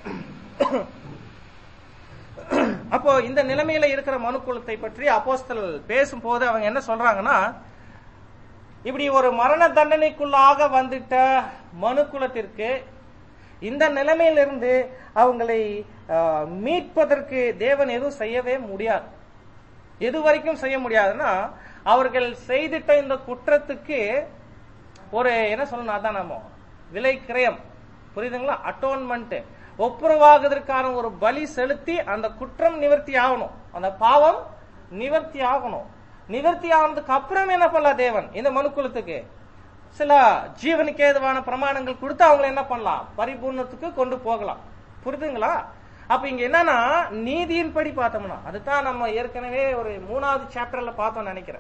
அப்போ இந்த நிலைமையில இருக்கிற மனுக்குலத்தை பற்றி அப்போஸ்தல் பேசும்போது அவங்க என்ன சொல்றாங்கன்னா இப்படி ஒரு மரண தண்டனைக்குள்ளாக வந்துட்ட மனுக்குலத்திற்கு இந்த நிலைமையிலிருந்து அவங்களை ஆஹ், மீட்பதற்கு தேவன் எதுவும் செய்யவே முடியாது எது வரைக்கும் செய்ய முடியாதுன்னா அவர்கள் செய்திட்ட இந்த குற்றத்துக்கு ஒரு என்ன சொல்லணும் அதான் நம்ம விலை கிரயம் புரியுதுங்களா அட்டோன்மெண்ட் ஒப்புரவாகுவதற்கான ஒரு பலி செலுத்தி அந்த குற்றம் நிவர்த்தி ஆகணும் அந்த பாவம் நிவர்த்தி ஆகணும் நிவர்த்தி ஆனதுக்கு அப்புறம் என்ன பண்ணலாம் தேவன் இந்த மனுக்குலத்துக்கு சில ஜீவனுக்கு ஏதுவான பிரமாணங்கள் கொடுத்து அவங்களை என்ன பண்ணலாம் பரிபூர்ணத்துக்கு கொண்டு போகலாம் புரியுதுங்களா அப்ப இங்க என்னன்னா நீதியின்படி பார்த்தோம்னா அதுதான் நம்ம ஏற்கனவே ஒரு மூணாவது சாப்டர்ல பார்த்தோம் நினைக்கிறேன்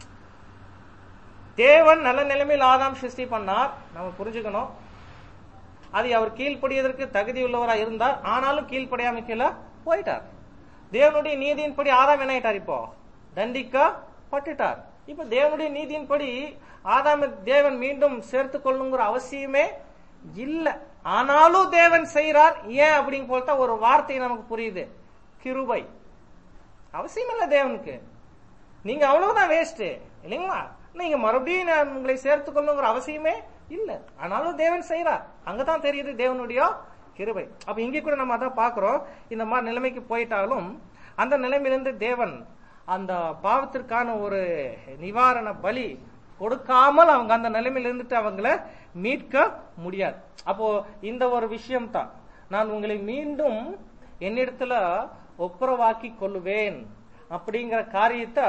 தேவன் நல்ல நிலைமையில் ஆதாம் சிருஷ்டி பண்ணார் நம்ம புரிஞ்சுக்கணும் அது அவர் கீழ்ப்படியதற்கு தகுதி உள்ளவரா இருந்தார் ஆனாலும் கீழ்ப்படியாம கீழே போயிட்டார் தேவனுடைய நீதியின்படி ஆதாம் என்ன ஆயிட்டார் இப்போ தண்டிக்கப்பட்டுட்டார் இப்ப தேவனுடைய நீதியின்படி ஆதாம தேவன் மீண்டும் சேர்த்து கொள்ளுங்கிற அவசியமே இல்ல ஆனாலும் தேவன் செய்றார் ஏன் அப்படின்னு போல்தான் ஒரு வார்த்தை நமக்கு புரியுது கிருபை அவசியம் இல்ல தேவனுக்கு நீங்க அவ்வளவுதான் வேஸ்ட் இல்லைங்களா நீங்க மறுபடியும் நான் உங்களை சேர்த்துக் கொள்ளுங்கிற அவசியமே இல்ல ஆனாலும் தேவன் செய்யறார் அங்கதான் தெரியுது தேவனுடைய கிருபை அப்ப இங்க கூட நம்ம அதான் பாக்குறோம் இந்த மாதிரி நிலைமைக்கு போயிட்டாலும் அந்த நிலைமையிலிருந்து தேவன் அந்த பாவத்திற்கான ஒரு நிவாரண பலி கொடுக்காமல் அவங்க அந்த நிலைமையில இருந்துட்டு அவங்கள மீட்க முடியாது அப்போ இந்த ஒரு விஷயம் தான் நான் உங்களை மீண்டும் என்னிடத்துல ஒப்புரவாக்கி கொள்ளுவேன் அப்படிங்கிற காரியத்தை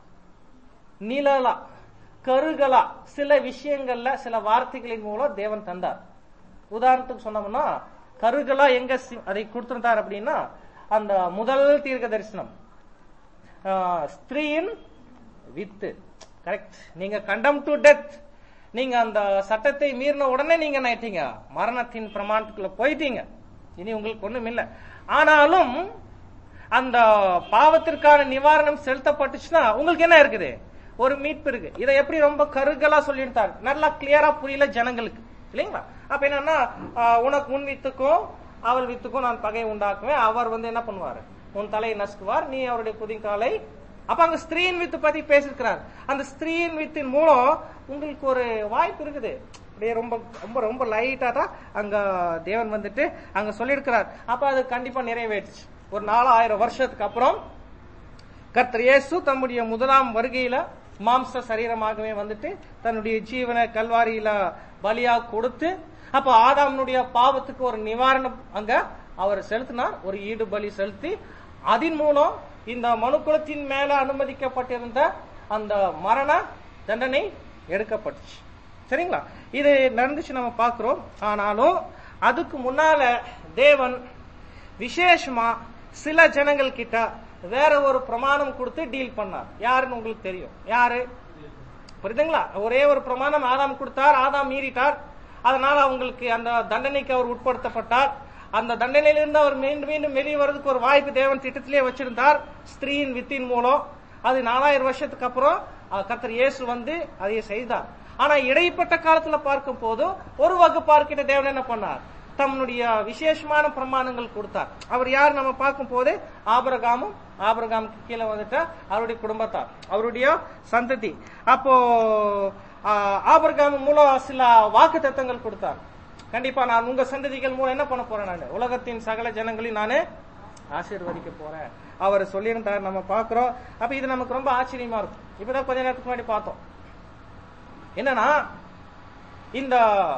நிழலா கருகலா சில விஷயங்கள்ல சில வார்த்தைகளின் மூலம் தேவன் தந்தார் உதாரணத்துக்கு சொன்னோம்னா கருகலா எங்க சி- அதை கொடுத்திருந்தார் அப்படின்னா அந்த முதல் தீர்க்க தரிசனம் ஆஹ், ஸ்திரீயின் வித்து கரெக்ட் நீங்க கண்டம் டு டெத் நீங்க அந்த சட்டத்தை மீறின உடனே நீங்க என்ன ஆயிட்டீங்க மரணத்தின் பிரமாணத்துக்குள்ள போயிட்டீங்க இனி உங்களுக்கு ஒண்ணும் இல்ல ஆனாலும் அந்த பாவத்திற்கான நிவாரணம் செலுத்தப்பட்டுச்சுன்னா உங்களுக்கு என்ன இருக்குது ஒரு மீட்பு இருக்கு இதை எப்படி ரொம்ப கருகலா சொல்லிட்டார் நல்லா கிளியரா புரியல ஜனங்களுக்கு இல்லைங்களா அப்ப என்னன்னா ஆஹ், உனக்கு உன் வித்துக்கும் அவள் வித்துக்கும் நான் பகை உண்டாக்குவேன் அவர் வந்து என்ன பண்ணுவாரு உன் தலையை நசுக்குவார் நீ அவருடைய புதிங்காலை அப்ப அங்க ஸ்திரீயின் வித்து பத்தி பேசிருக்கிறார் அந்த ஸ்திரீயின் வித்தின் மூலம் உங்களுக்கு ஒரு வாய்ப்பு இருக்குது அப்படியே ரொம்ப ரொம்ப ரொம்ப லைட்டா தான் அங்க தேவன் வந்துட்டு அங்க சொல்லியிருக்கிறார் அப்ப அது கண்டிப்பா நிறைவேற்றுச்சு ஒரு நாலாயிரம் வருஷத்துக்கு அப்புறம் கர்த்தர் இயேசு தம்முடைய முதலாம் வருகையில மாம்ச சரீரமாகவே வந்துட்டு தன்னுடைய ஜீவனை கல்வாரியில பலியா கொடுத்து அப்ப ஆதாமனுடைய பாவத்துக்கு ஒரு நிவாரணம் அங்க அவர் செலுத்தினார் ஒரு ஈடு பலி செலுத்தி அதன் மூலம் இந்த மனுக்குலத்தின் மேல அனுமதிக்கப்பட்டிருந்த அந்த மரண தண்டனை எடுக்கப்பட்டுச்சு சரிங்களா இது நடந்துச்சு நம்ம பார்க்கிறோம் ஆனாலும் அதுக்கு முன்னால தேவன் விசேஷமா சில ஜனங்கள் கிட்ட வேற ஒரு பிரமாணம் கொடுத்து டீல் பண்ணார் யாருன்னு உங்களுக்கு தெரியும் யாரு புரியுதுங்களா ஒரே ஒரு பிரமாணம் ஆதாம் கொடுத்தார் ஆதாம் மீறிட்டார் அதனால அவங்களுக்கு அந்த தண்டனைக்கு அவர் உட்படுத்தப்பட்டார் அந்த தண்டனையிலிருந்து அவர் மீண்டும் மீண்டும் வெளியே வர்றதுக்கு ஒரு வாய்ப்பு தேவன் திட்டத்திலே வச்சிருந்தார் ஸ்திரீயின் வித்தின் மூலம் அது நாலாயிரம் வருஷத்துக்கு அப்புறம் அஹ், கர்த்தர் இயேசு வந்து அதை செய்தார் ஆனா இடைப்பட்ட காலத்துல பார்க்கும் போது ஒரு வகுப்பார்க்கிட்ட தேவன் என்ன பண்ணார் தம்முடைய விசேஷமான பிரமாணங்கள் கொடுத்தார் அவர் யார் நம்ம பார்க்கும் போது ஆபரகாமும் ஆபரகாமுக்கு கீழே வந்துட்ட அவருடைய குடும்பத்தார் அவருடைய சந்ததி அப்போ ஆஹ், ஆபிரகாம் மூலம் சில வாக்கு தத்தங்கள் கொடுத்தார் கண்டிப்பா நான் உங்க சந்ததிகள் மூலம் என்ன பண்ண போறேன் நான் உலகத்தின் சகல ஜனங்களையும் நானு ஆசீர்வதிக்க போறேன் அவர் சொல்லியிருந்தார் நம்ம பாக்குறோம் அப்ப இது நமக்கு ரொம்ப ஆச்சரியமா இருக்கும் இப்பதான் கொஞ்ச நேரத்துக்கு முன்னாடி பார்த்தோம் என்னன்னா இந்த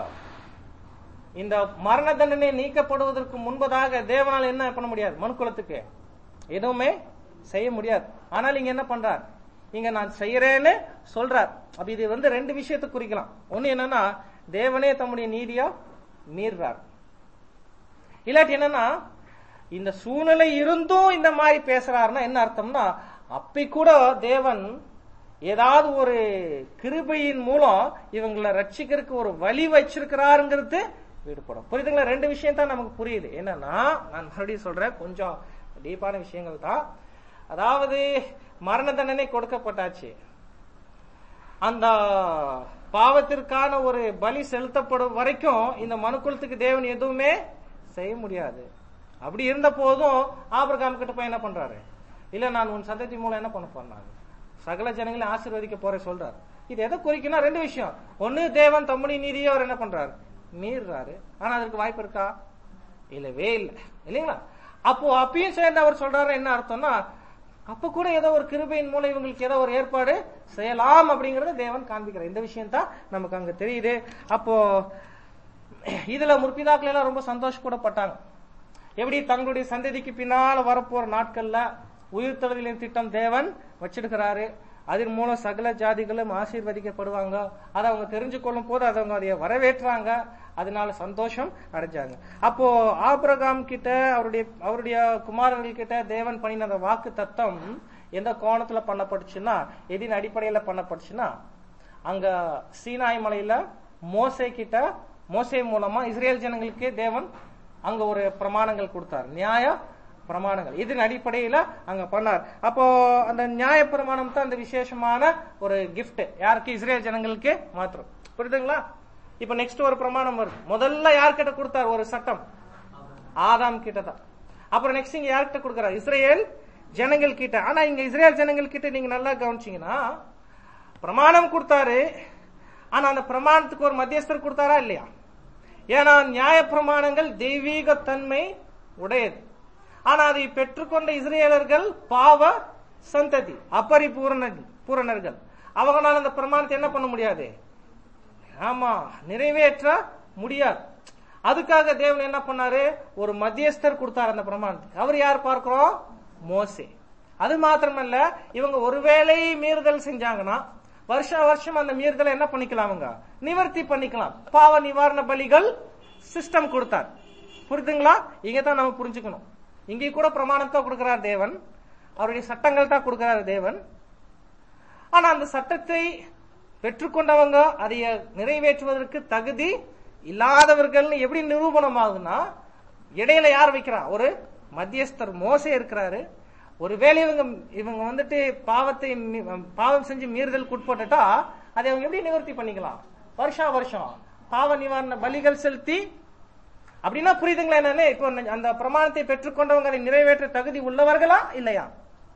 இந்த மரண தண்டனை நீக்கப்படுவதற்கு முன்பதாக தேவனால் என்ன பண்ண முடியாது மனுக்குலத்துக்கு எதுவுமே செய்ய முடியாது ஆனால் இங்க என்ன பண்றார் இங்க நான் செய்யறேன்னு சொல்றார் அப்ப இது வந்து ரெண்டு விஷயத்தை குறிக்கலாம் ஒண்ணு என்னன்னா தேவனே தம்முடைய நீதியா மீறுறார் இல்லாட்டி என்னன்னா இந்த சூழ்நிலை இருந்தும் இந்த மாதிரி பேசுறாருன்னா என்ன அர்த்தம்னா அப்படி கூட தேவன் ஏதாவது ஒரு கிருபையின் மூலம் இவங்களை ரட்சிக்கிறதுக்கு ஒரு வழி வச்சிருக்கிறாருங்கிறது விடுபடும் புரியுதுங்களா ரெண்டு விஷயம் தான் நமக்கு புரியுது என்னன்னா நான் மறுபடியும் சொல்றேன் கொஞ்சம் டீப்பான விஷயங்கள் தான் அதாவது மரண தண்டனை கொடுக்கப்பட்டாச்சு அந்த பாவத்திற்கான ஒரு பலி செலுத்தப்படும் வரைக்கும் இந்த மனுக்குலத்துக்கு தேவன் எதுவுமே செய்ய முடியாது அப்படி இருந்த போதும் ஆபிரகாம் கிட்ட போய் என்ன பண்றாரு இல்ல நான் உன் சந்ததி மூலம் என்ன பண்ண போறேன் சகல ஜனங்களையும் ஆசீர்வதிக்க போறேன் சொல்றாரு இது எதை குறிக்குன்னா ரெண்டு விஷயம் ஒண்ணு தேவன் தம்முடைய நீதியை அவர் என்ன பண்றாரு மீறுறாரு ஆனா அதற்கு வாய்ப்பு இருக்கா இல்லவே இல்ல இல்லைங்களா அப்போ அப்பயும் சேர்ந்து அவர் சொல்றாரு என்ன அர்த்தம்னா அப்ப கூட ஏதோ ஒரு கிருபையின் மூலம் இவங்களுக்கு ஏதோ ஒரு ஏற்பாடு செய்யலாம் அப்படிங்கறத தேவன் காண்பிக்கிறார் இந்த விஷயம் தான் நமக்கு அங்க தெரியுது அப்போ இதுல முற்பிதாக்கள் எல்லாம் ரொம்ப சந்தோஷப்படப்பட்டாங்க எப்படி தங்களுடைய சந்ததிக்கு பின்னால வரப்போற நாட்கள்ல உயிர்த்தெழுதலின் திட்டம் தேவன் வச்சிருக்கிறாரு அதன் மூலம் சகல ஜாதிகளும் ஆசீர்வதிக்கப்படுவாங்க அதை அவங்க தெரிஞ்சு கொள்ளும் போது அதை அவங்க அதைய வரவேற்றாங்க அதனால சந்தோஷம் அடைஞ்சாங்க அப்போ ஆபிரகாம் கிட்ட அவருடைய அவருடைய குமாரர்கள் கிட்ட தேவன் பண்ணின அந்த வாக்கு தத்தம் எந்த கோணத்துல பண்ணப்பட்டுச்சுன்னா எதின் அடிப்படையில பண்ணப்பட்டுச்சுன்னா அங்க சீனாய் மலையில மோசே கிட்ட மோசே மூலமா இஸ்ரேல் ஜனங்களுக்கு தேவன் அங்க ஒரு பிரமாணங்கள் கொடுத்தார் நியாய பிரமாணங்கள் இதன் அடிப்படையில அங்க பண்ணார் அப்போ அந்த நியாய பிரமாணம் தான் அந்த விசேஷமான ஒரு gift யாருக்கு இஸ்ரேல் ஜனங்களுக்கு மாத்திரம் புரியுதுங்களா இப்ப நெக்ஸ்ட் ஒரு பிரமாணம் வருது முதல்ல யார்கிட்ட கொடுத்தார் ஒரு சட்டம் ஆதாம் கிட்ட தான் அப்புறம் நெக்ஸ்ட் இங்க யார்கிட்ட கொடுக்கறார் இஸ்ரேல் ஜனங்கள் கிட்ட ஆனா இங்க இஸ்ரேல் ஜனங்கள் கிட்ட நீங்க நல்லா கவனிச்சீங்கன்னா பிரமாணம் கொடுத்தாரு ஆனா அந்த பிரமாணத்துக்கு ஒரு மத்தியஸ்தர் கொடுத்தாரா இல்லையா ஏன்னா நியாய பிரமாணங்கள் தெய்வீக தன்மை உடையது ஆனா அதை பெற்றுக்கொண்ட இஸ்ரேலர்கள் பாவ சந்ததி அப்பரிபூரண பூரணர்கள் அவங்களால அந்த பிரமாணத்தை என்ன பண்ண முடியாது ஆமா நிறைவேற்ற முடியாது அதுக்காக தேவன் என்ன பண்ணாரு ஒரு மத்தியஸ்தர் கொடுத்தாரு அந்த பிரமாணத்துக்கு அவர் யார் பார்க்கிறோம் மோசே அது மாத்திரமல்ல இவங்க ஒருவேளை மீறுதல் செஞ்சாங்கன்னா வருஷ வருஷம் அந்த மீறுதலை என்ன பண்ணிக்கலாம் அவங்க நிவர்த்தி பண்ணிக்கலாம் பாவ நிவாரண பலிகள் சிஸ்டம் கொடுத்தார் புரியுதுங்களா இங்க தான் நம்ம புரிஞ்சுக்கணும் இங்கே கூட பிரமாணத்தை கொடுக்கிறார் தேவன் அவருடைய சட்டங்கள் தான் கொடுக்கிறார் தேவன் ஆனா அந்த சட்டத்தை பெற்றுக்கொண்டவங்க அதை நிறைவேற்றுவதற்கு தகுதி இல்லாதவர்கள் எப்படி நிரூபணம் ஆகுதுன்னா இடையில யார் வைக்கிறா ஒரு மத்தியஸ்தர் மோசே இருக்கிறாரு ஒருவேளை இவங்க இவங்க வந்துட்டு பாவத்தை மீ- பாவம் செஞ்சு மீறுதலுக்கு உட்பட்டுட்டா அதை அவங்க எப்படி நிவர்த்தி பண்ணிக்கலாம் வருஷா வருஷம் பாவ நிவாரண பலிகள் செலுத்தி அப்படின்னா புரியுதுங்களா என்னன்னு இப்போ அந்த பிரமாணத்தை பெற்றுக்கொண்டவங்க அதை நிறைவேற்ற தகுதி உள்ளவர்களா இல்லையா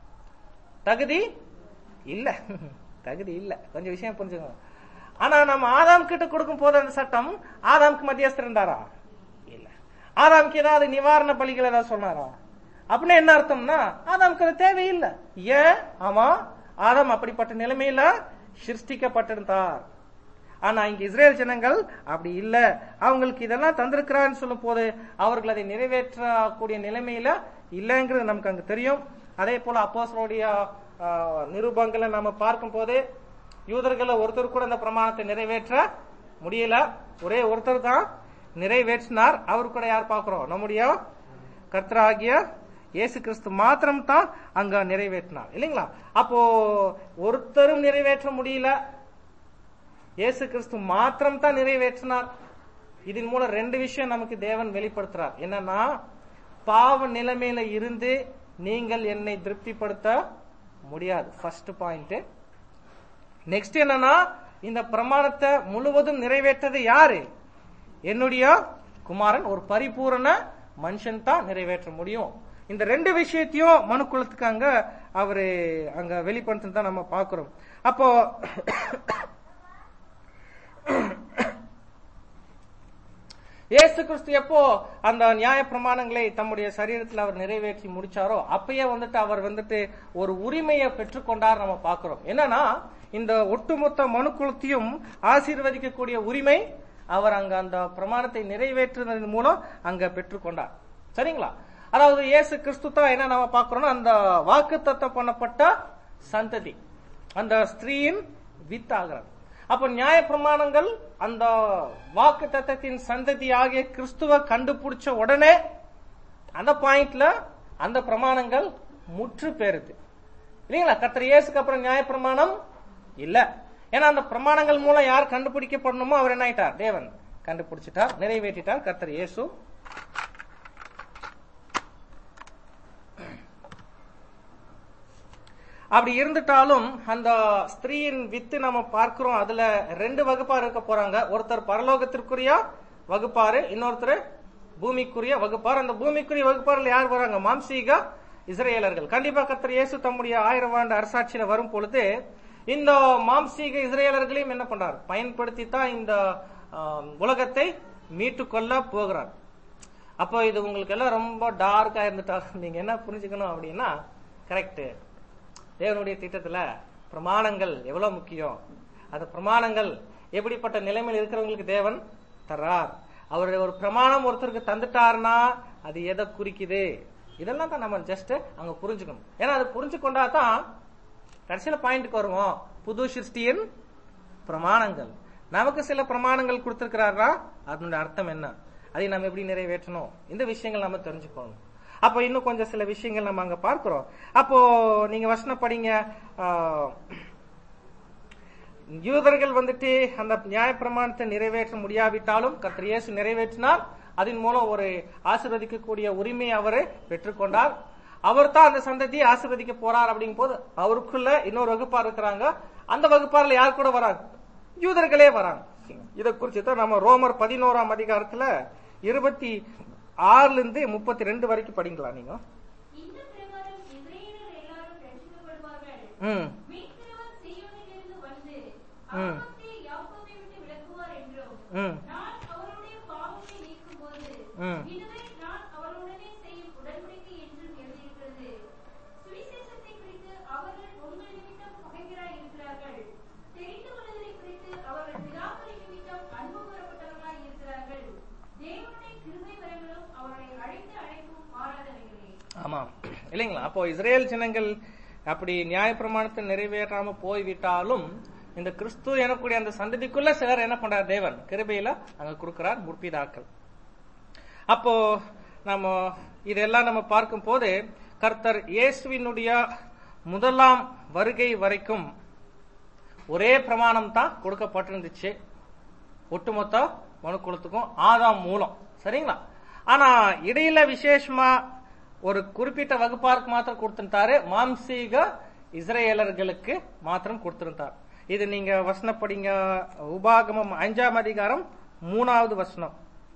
தகுதி இல்ல தகுதி இல்ல கொஞ்சம் விஷயம் புரிஞ்சுக்கணும் ஆனா நம்ம ஆதாம் கிட்ட கொடுக்கும் போது அந்த சட்டம் ஆதாம்க்கு மத்தியஸ்தர் இருந்தாரா இல்ல ஆதாம்க்கு ஏதாவது நிவாரண பலிகள் ஏதாவது சொன்னாரா அப்படின்னா என்ன அர்த்தம்னா ஆதாம்க்கு அது தேவையில்லை ஏன் ஆமா ஆதாம் அப்படிப்பட்ட நிலைமையில சிருஷ்டிக்கப்பட்டிருந்தார் ஆனா இங்க இஸ்ரேல் ஜனங்கள் அப்படி இல்ல அவங்களுக்கு இதெல்லாம் தந்திருக்கிறான்னு சொல்லும் போது அவர்கள் அதை நிறைவேற்றக்கூடிய நிலைமையில இல்லைங்கிறது நமக்கு அங்க தெரியும் அதே போல அப்போஸ்தலருடைய ஆஹ், நிருபங்களை நாம பார்க்கும் போது யூதர்கள ஒருத்தர் கூட அந்த பிரமாணத்தை நிறைவேற்ற முடியல ஒரே ஒருத்தர் தான் நிறைவேற்றினார் அவர் கூட யார் பார்க்கிறோம் நம்முடைய கர்த்தராகிய இயேசு கிறிஸ்து மாத்திரம் தான் அங்க நிறைவேற்றினார் இல்லைங்களா அப்போ ஒருத்தரும் நிறைவேற்ற முடியல இயேசு கிறிஸ்து மாத்திரம் தான் நிறைவேற்றினார் இதன் மூலம் ரெண்டு விஷயம் நமக்கு தேவன் வெளிப்படுத்துறார் என்னன்னா பாவ நிலைமையில இருந்து நீங்கள் என்னை திருப்திப்படுத்த முடியாது ஃபர்ஸ்ட் பாயிண்ட் நெக்ஸ்ட் என்னன்னா இந்த பிரமாணத்தை முழுவதும் நிறைவேற்றது யாரு என்னுடைய குமாரன் ஒரு பரிபூரண மனுஷன் தான் நிறைவேற்ற முடியும் இந்த ரெண்டு விஷயத்தையும் மனுக்குலத்துக்கு அங்க அவரு அங்க வெளிப்படுத்தி தான் நம்ம பாக்குறோம் அப்போ இயேசு கிறிஸ்து எப்போ அந்த நியாய பிரமாணங்களை தம்முடைய சரீரத்தில் அவர் நிறைவேற்றி முடிச்சாரோ அப்பயே வந்துட்டு அவர் வந்துட்டு ஒரு உரிமையை பெற்றுக்கொண்டார் நம்ம பாக்குறோம் என்னன்னா இந்த ஒட்டுமொத்த மனுக்குலத்தையும் ஆசீர்வதிக்கக்கூடிய உரிமை அவர் அங்க அந்த பிரமாணத்தை நிறைவேற்றுவதன் மூலம் அங்க பெற்றுக்கொண்டார் சரிங்களா அதாவது இயேசு கிறிஸ்து தான் என்ன நம்ம பாக்குறோம்னா அந்த வாக்கு பண்ணப்பட்ட சந்ததி அந்த ஸ்திரீயின் வித்தாகிறார் அப்ப நியாய பிரமாணங்கள் அந்த வாக்கு தத்தத்தின் சந்ததி ஆகிய கிறிஸ்துவ கண்டுபிடிச்ச உடனே அந்த பாயிண்ட்ல அந்த பிரமாணங்கள் முற்று பெறுது இல்லைங்களா கத்திர இயேசுக்கு அப்புறம் நியாய பிரமாணம் இல்ல ஏன்னா அந்த பிரமாணங்கள் மூலம் யார் கண்டுபிடிக்கப்படணுமோ அவர் என்ன ஆயிட்டார் தேவன் கண்டுபிடிச்சிட்டார் நிறைவேற்றிட்டார் கர்த்தர் இயேசு அப்படி இருந்துட்டாலும் அந்த ஸ்திரீயின் வித்து நம்ம பார்க்கிறோம் அதுல ரெண்டு வகுப்பார் இருக்க போறாங்க ஒருத்தர் பரலோகத்திற்குரிய வகுப்பாரு இன்னொருத்தர் பூமிக்குரிய வகுப்பார் அந்த பூமிக்குரிய வகுப்பாரில் யார் வராங்க மாம்சீக இஸ்ரேலர்கள் கண்டிப்பா கத்தர் இயேசு தம்முடைய ஆயிரம் ஆண்டு அரசாட்சியில வரும் பொழுது இந்த மாம்சீக இஸ்ரேலர்களையும் என்ன பண்றார் பயன்படுத்தி தான் இந்த ஆம், உலகத்தை மீட்டு கொள்ள போகிறார் அப்போ இது உங்களுக்கு எல்லாம் ரொம்ப டார்க்கா இருந்துட்டா நீங்க என்ன புரிஞ்சுக்கணும் அப்படின்னா கரெக்ட் தேவனுடைய திட்டத்துல பிரமாணங்கள் எவ்வளவு முக்கியம் அந்த பிரமாணங்கள் எப்படிப்பட்ட நிலைமையில் இருக்கிறவங்களுக்கு தேவன் தர்றார் அவருடைய ஒரு பிரமாணம் ஒருத்தருக்கு தந்துட்டாருன்னா அது எதை குறிக்குது இதெல்லாம் தான் நம்ம ஜஸ்ட் அங்க புரிஞ்சுக்கணும் ஏன்னா அது புரிஞ்சு கொண்டா தான் கடைசியில பாயிண்ட்க்கு வருவோம் புது சிருஷ்டியின் பிரமாணங்கள் நமக்கு சில பிரமாணங்கள் கொடுத்திருக்கிறாரா அதனுடைய அர்த்தம் என்ன அதை நம்ம எப்படி நிறைவேற்றணும் இந்த விஷயங்கள் நம்ம தெரிஞ்சுக்கணும் அப்போ இன்னும் கொஞ்சம் சில விஷயங்கள் நம்ம அங்க பார்க்கிறோம் அப்போ நீங்க வசனம் படிங்க ஆஹ், யூதர்கள் வந்துட்டு அந்த நியாயப்பிரமாணத்தை நிறைவேற்ற முடியாவிட்டாலும் கர்த்தர் இயேசு நிறைவேற்றினார் அதன் மூலம் ஒரு ஆசீர்வதிக்கக்கூடிய உரிமையை அவர் பெற்றுக்கொண்டார் அவர் தான் அந்த சந்ததியை ஆசீர்வதிக்க போறார் அப்படிங்கும் போது அவருக்குள்ள இன்னொரு வகுப்பார் இருக்கிறாங்க அந்த வகுப்பார்ல யார் கூட வராங்க யூதர்களே வராங்க இதை குறித்து தான் நம்ம ரோமர் பதினோராம் அதிகாரத்துல இருபத்தி ஆறுல இருந்து முப்பத்தி ரெண்டு வரைக்கும் படிங்களா நீங்க இந்த பிரகாரம் இஸ்ரவேலர் எல்லாரும் ரட்சிக்கப்படுவார்கள். ம் மீட்கிறவர் சீயோனிலிருந்து வந்து ம். ஆபத்தை யாக்கோபை விட்டு விலக்குவார் என்றும், ம் நான் அவருடைய பாவத்தை நீக்கும்போது, ம். இதுவே நான் அவருடனே செய்யும் உடன்படிக்கை என்றும் எழுதியிருக்கிறது. சுவிசேஷத்தை குறித்து அவர்கள் உங்கள் நிமித்தம் பகைவராய் இருக்கிறார்கள். தெரிந்து கொள்வதை குறித்து அவர்கள் பிதாக்களின் நிமித்தம் அன்பு கூறப்பட்டவர்களாய் இருக்கிறார்கள். தேவனுடைய கிருபை வரங்களும் அவர்களை அழைத்த அழைப்பும் மாறாதவைகளே ஆமாம் இல்லைங்களா அப்போ இஸ்ரேல் ஜனங்கள் அப்படி நியாயப்பிரமாணத்தை நிறைவேறாம போய்விட்டாலும் இந்த கிறிஸ்து எனக்கூடிய அந்த சந்ததிக்குள்ள சிலர் என்ன பண்றார் தேவன் கிருபையில அங்க கொடுக்கிறார் முற்பிதாக்கள் அப்போ நம்ம இதெல்லாம் நம்ம பார்க்கும் போது கர்த்தர் இயேசுவினுடைய முதலாம் வருகை வரைக்கும் ஒரே பிரமாணம் தான் கொடுக்கப்பட்டிருந்துச்சு ஒட்டுமொத்த மனுக்குலத்துக்கும் ஆதாம் மூலம் சரிங்களா ஆனா இடையில விசேஷமா ஒரு குறிப்பிட்ட வகுப்பாருக்கு மாத்திரம் கொடுத்திருந்தாரு மாம்சீக இஸ்ரேலர்களுக்கு மாத்திரம் கொடுத்திருந்தார் இது நீங்க வசனப்படிங்க உபாகமம் அஞ்சாம் அதிகாரம் மூணாவது வசனம்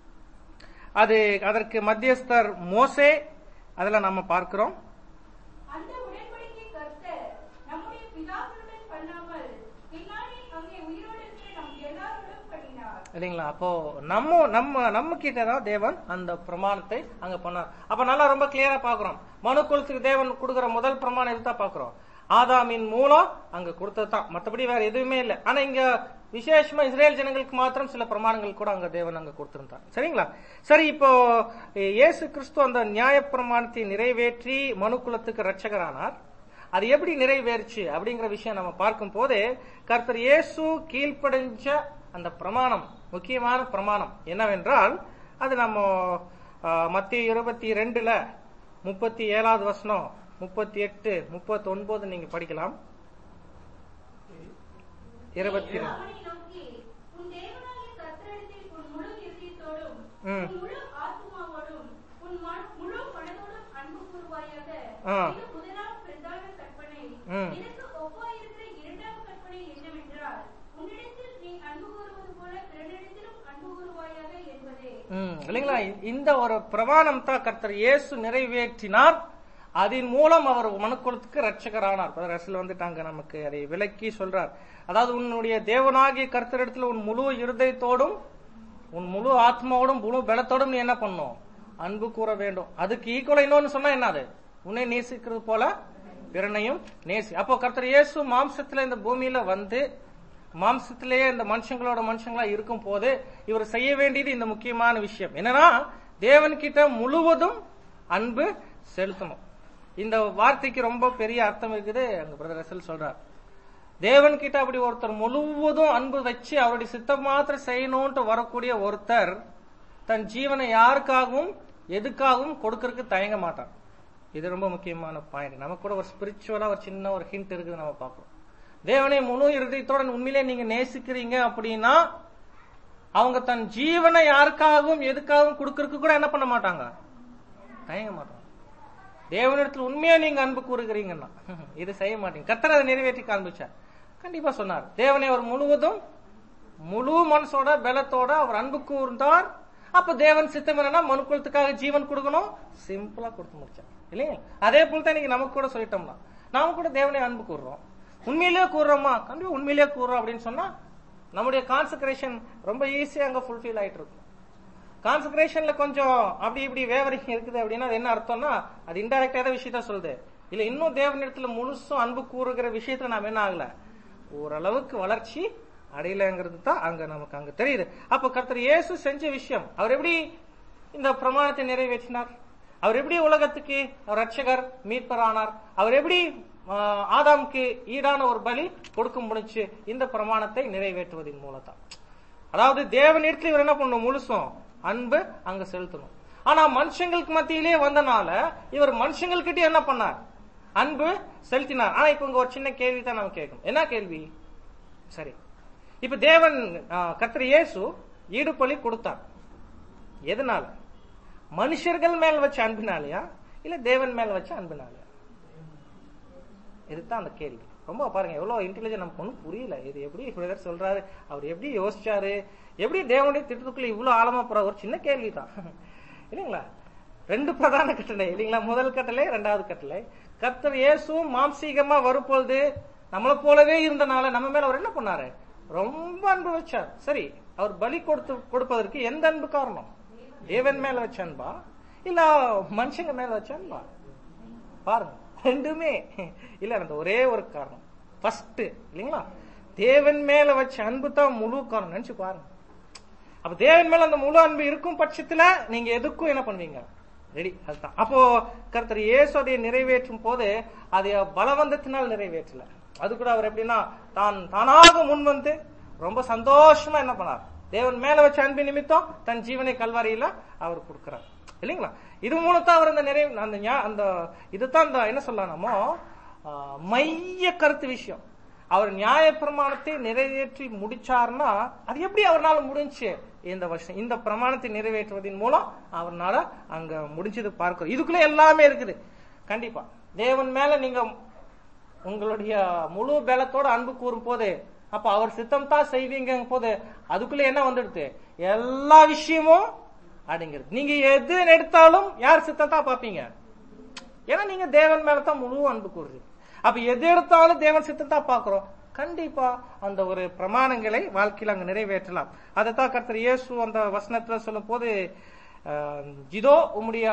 அது அதற்கு மத்தியஸ்தர் மோசே அதுல நம்ம பார்க்கிறோம் அந்த உடன்படிக்கை கர்த்தர் நம்முடைய பிதாக்களுடன் பண்ணாமல் பின்னாடி அங்கே உயிரோடு இருக்கிற நம் எல்லாரோடும் பண்ணினார் இல்லைங்களா அப்போ நம்ம நம்ம நம்ம கிட்ட தான் தேவன் அந்த பிரமாணத்தை அங்க பண்ணார் அப்ப நல்லா ரொம்ப கிளியரா பாக்குறோம் மனு குலத்துக்கு தேவன் கொடுக்கிற முதல் பிரமாணம் இதுதான் பாக்குறோம் ஆதாமின் மூலம் அங்க கொடுத்ததுதான் மத்தபடி வேற எதுவுமே இல்லை ஆனா இங்க விசேஷமா இஸ்ரேல் ஜனங்களுக்கு மாத்திரம் சில பிரமாணங்கள் கூட அங்க தேவன் அங்க கொடுத்திருந்தார் சரிங்களா சரி இப்போ இயேசு கிறிஸ்து அந்த நியாய பிரமாணத்தை நிறைவேற்றி மனு குலத்துக்கு ரட்சகரானார் அது எப்படி நிறைவேறுச்சு அப்படிங்கிற விஷயம் நம்ம பார்க்கும் போது கர்த்தர் இயேசு கீழ்ப்படைஞ்ச அந்த பிரமாணம் முக்கியமான பிரமாணம் என்னவென்றால் அது நம்ம மத்திய இருபத்தி ரெண்டுல முப்பத்தி ஏழாவது வசனம் முப்பத்தி எட்டு முப்பத்தி ஒன்பது நீங்க படிக்கலாம் இருபத்தி ரெண்டு அவனை நோக்கி உன் தேவனாகிய கர்த்தரிடத்தில் உன் முழு இருதயத்தோடும் ம். உன் முழு ஆத்துமாவோடும் உன் மன- முழு மனதோடும் அன்பு கூறுவாயாக ஆ. இது முதலாம் பிரதான கற்பனை ம். இதற்கு ஒப்பாயிருக்கிற இரண்டாம் கற்பனை என்னவென்றால் உன்னிடத்தில் நீ அன்பு கூறுவது போல பிறனிடத்திலும் அன்பு கூறுவாயாக என்பதே ம், இல்லைங்களா இந்த ஒரு பிரமாணம் தான் கர்த்தர் இயேசு நிறைவேற்றினார் அதன் மூலம் அவர் மனுக்குலத்துக்கு ரட்சகரானார் ரசில் வந்துட்டாங்க நமக்கு அதை விளக்கி சொல்றார் அதாவது உன்னுடைய தேவனாகிய கர்த்தரிடத்துல உன் முழு இருதயத்தோடும் உன் முழு ஆத்மாவோடும் முழு பலத்தோடும் நீ என்ன பண்ணும் அன்பு கூற வேண்டும் அதுக்கு ஈக்குவலா இன்னொன்னு சொன்னா என்னது உன்னை நேசிக்கிறது போல பிறனையும் நேசி அப்போ கர்த்தர் இயேசு மாம்சத்துல இந்த பூமியில வந்து மாம்சத்திலேயே இந்த மனுஷங்களோட மனுஷங்களா இருக்கும் போது இவர் செய்ய வேண்டியது இந்த முக்கியமான விஷயம் என்னன்னா தேவன் கிட்ட முழுவதும் அன்பு செலுத்தணும் இந்த வார்த்தைக்கு ரொம்ப பெரிய அர்த்தம் இருக்குது அங்க பிரதர் ரசல் சொல்றார் தேவன் கிட்ட அப்படி ஒருத்தர் முழுவதும் அன்பு வச்சு அவருடைய சித்தம் மாத்திரம் செய்யணும்ட்டு வரக்கூடிய ஒருத்தர் தன் ஜீவனை யாருக்காகவும் எதுக்காகவும் கொடுக்கறதுக்கு தயங்க மாட்டார் இது ரொம்ப முக்கியமான பாயிண்ட் நமக்கு கூட ஒரு ஸ்பிரிச்சுவலா ஒரு சின்ன ஒரு ஹிண்ட் இருக்குது நம்ம பார்க்கிறோம் தேவனை முழு இருதயத்தோட உண்மையிலே நீங்க நேசிக்கிறீங்க அப்படின்னா அவங்க தன் ஜீவனை யாருக்காகவும் எதுக்காகவும் கொடுக்கறதுக்கு கூட என்ன பண்ண மாட்டாங்க தயங்க மாட்டாங்க தேவனிடத்தில் உண்மையா நீங்க அன்பு கூறுகிறீங்கன்னா இது செய்ய மாட்டீங்க கத்தர் அதை நிறைவேற்றி காண்பிச்சார் கண்டிப்பா சொன்னார் தேவனை அவர் முழுவதும் முழு மனசோட பலத்தோட அவர் அன்பு கூர்ந்தார் அப்ப தேவன் சித்தம் என்னன்னா மனுக்குலத்துக்காக ஜீவன் கொடுக்கணும் சிம்பிளா கொடுத்து முடிச்சார் இல்லையா அதே போல தான் இன்னைக்கு நமக்கு கூட சொல்லிட்டோம்னா நாம கூட தேவனை அன்பு கூறுறோம் உண்மையிலேயே கூறுறோமா கண்டிப்பா உண்மையிலேயே கூறுறோம் அப்படின்னு சொன்னா நம்முடைய கான்சன்ட்ரேஷன் ரொம்ப ஈஸியா அங்க ஃபுல்ஃபில் ஆயிட்டு இருக்கும் கான்சன்ட்ரேஷன்ல கொஞ்சம் அப்படி இப்படி வேவரிங் இருக்குது அப்படின்னா அது என்ன அர்த்தம்னா அது இன்டெரக்டா ஏதோ விஷயத்த சொல்லுது இல்ல இன்னும் தேவனிடத்துல முழுசும் அன்பு கூறுகிற விஷயத்துல நாம என்ன ஆகல ஓரளவுக்கு வளர்ச்சி அடையலங்கிறது தான் அங்க நமக்கு அங்க தெரியுது அப்ப கர்த்தர் இயேசு செஞ்ச விஷயம் அவர் எப்படி இந்த பிரமாணத்தை நிறைவேற்றினார் அவர் எப்படி உலகத்துக்கு ரட்சகர் மீட்பர் ஆனார் அவர் எப்படி ஆஹ், ஆதாமுக்கு ஈடான ஒரு பலி கொடுக்க முடிச்சு இந்த பிரமாணத்தை நிறைவேற்றுவதன் மூலத்தான் அதாவது தேவனிடத்துல இவர் என்ன பண்ணணும் முழுசும் அன்பு அங்க செலுத்தணும் ஆனா மனுஷங்களுக்கு மத்தியிலே வந்தனால இவர் மனுஷங்கள்கிட்ட என்ன பண்ணார் அன்பு செலுத்தினார் ஆனா இப்ப இங்க ஒரு சின்ன கேள்வி தான் நம்ம கேட்கணும் என்ன கேள்வி சரி இப்ப தேவன் ஆஹ், கர்த்தர் இயேசு ஈடுபலி கொடுத்தார் எதனால மனுஷர்கள் மேல் வச்ச அன்பினாலயா இல்ல தேவன் மேல் வச்ச அன்பினாலயா இதுதான் அந்த கேள்வி ரொம்ப பாருங்க எவ்வளவு இன்டெலிஜென்ட் நமக்கு ஒன்றும் புரியல இது எப்படி பிரதர் சொல்றாரு அவர் எப்படி யோசிச்சாரு எப்படி தேவனுடைய திட்டத்துக்குள்ள இவ்வளவு ஆழமா போற ஒரு சின்ன கேள்வி தான் இல்லைங்களா ரெண்டு பிரதான கட்டளை இல்லைங்களா முதல் கட்டளை ரெண்டாவது கட்டளை கர்த்தர் இயேசுவும் மாம்சீகமா வரும்பொழுது நம்மளை போலவே இருந்தனால நம்ம மேல அவர் என்ன பண்ணாரு ரொம்ப அன்பு வச்சார் சரி அவர் பலி கொடுத்து கொடுப்பதற்கு எந்த அன்பு காரணம் தேவன் மேல வச்ச அன்பா இல்ல மனுஷங்க மேல வச்ச அன்பா பாருங்க ரெண்டுமே இல்ல அந்த ஒரே ஒரு காரணம் ஃபர்ஸ்ட் இல்லைங்களா தேவன் மேல வச்ச அன்பு தான் முழு காரணம் நினைச்சு பாருங்க அப்ப தேவன் மேல அந்த முழு அன்பு இருக்கும் பட்சத்துல நீங்க எதுக்கும் என்ன பண்ணுவீங்க ரெடி அதுதான் அப்போ கர்த்தர் இயேசு அதை நிறைவேற்றும் போது அதை பலவந்தத்தினால் நிறைவேற்றல அது கூட அவர் எப்படின்னா தான் தானாக முன் வந்து ரொம்ப சந்தோஷமா என்ன பண்ணார் தேவன் மேல வச்ச அன்பு நிமித்தம் தன் ஜீவனை கல்வாரியில அவர் கொடுக்கிறார் இல்லைங்களா இது மூலத்தான் அவர் அந்த நிறைவு அந்த ஞா- அந்த இதுதான் இந்த என்ன சொல்லலாம் நம்ம ஆஹ், மைய கருத்து விஷயம் அவர் நியாய பிரமாணத்தை நிறைவேற்றி முடிச்சார்னா அது எப்படி அவர்னால முடிஞ்சுச்சு இந்த வருஷம் இந்த பிரமாணத்தை நிறைவேற்றுவதன் மூலம் அவர்னால அங்க முடிஞ்சது பார்க்கிறோம் இதுக்குள்ள எல்லாமே இருக்குது கண்டிப்பா தேவன் மேல நீங்க உங்களுடைய முழு பலத்தோட அன்பு கூறும் போது அப்ப அவர் சித்தம் தான் செய்வீங்க போது அதுக்குள்ள என்ன வந்துடுது எல்லா விஷயமும் அடங்கிருது நீங்க எது எடுத்தாலும் யார் சித்தம் தான் பாப்பீங்க ஏன்னா நீங்க தேவன் மேல தான் முழு அன்பு கூறுறீங்க அப்ப எது எடுத்தாலும் தேவன் சித்தம் தான் பாக்குறோம் கண்டிப்பா அந்த ஒரு பிரமாணங்களை வாழ்க்கையில அங்க நிறைவேற்றலாம் அதைத்தான் கர்த்தர் இயேசு அந்த வசனத்துல சொல்லும் போது அஹ், இதோ உம்முடைய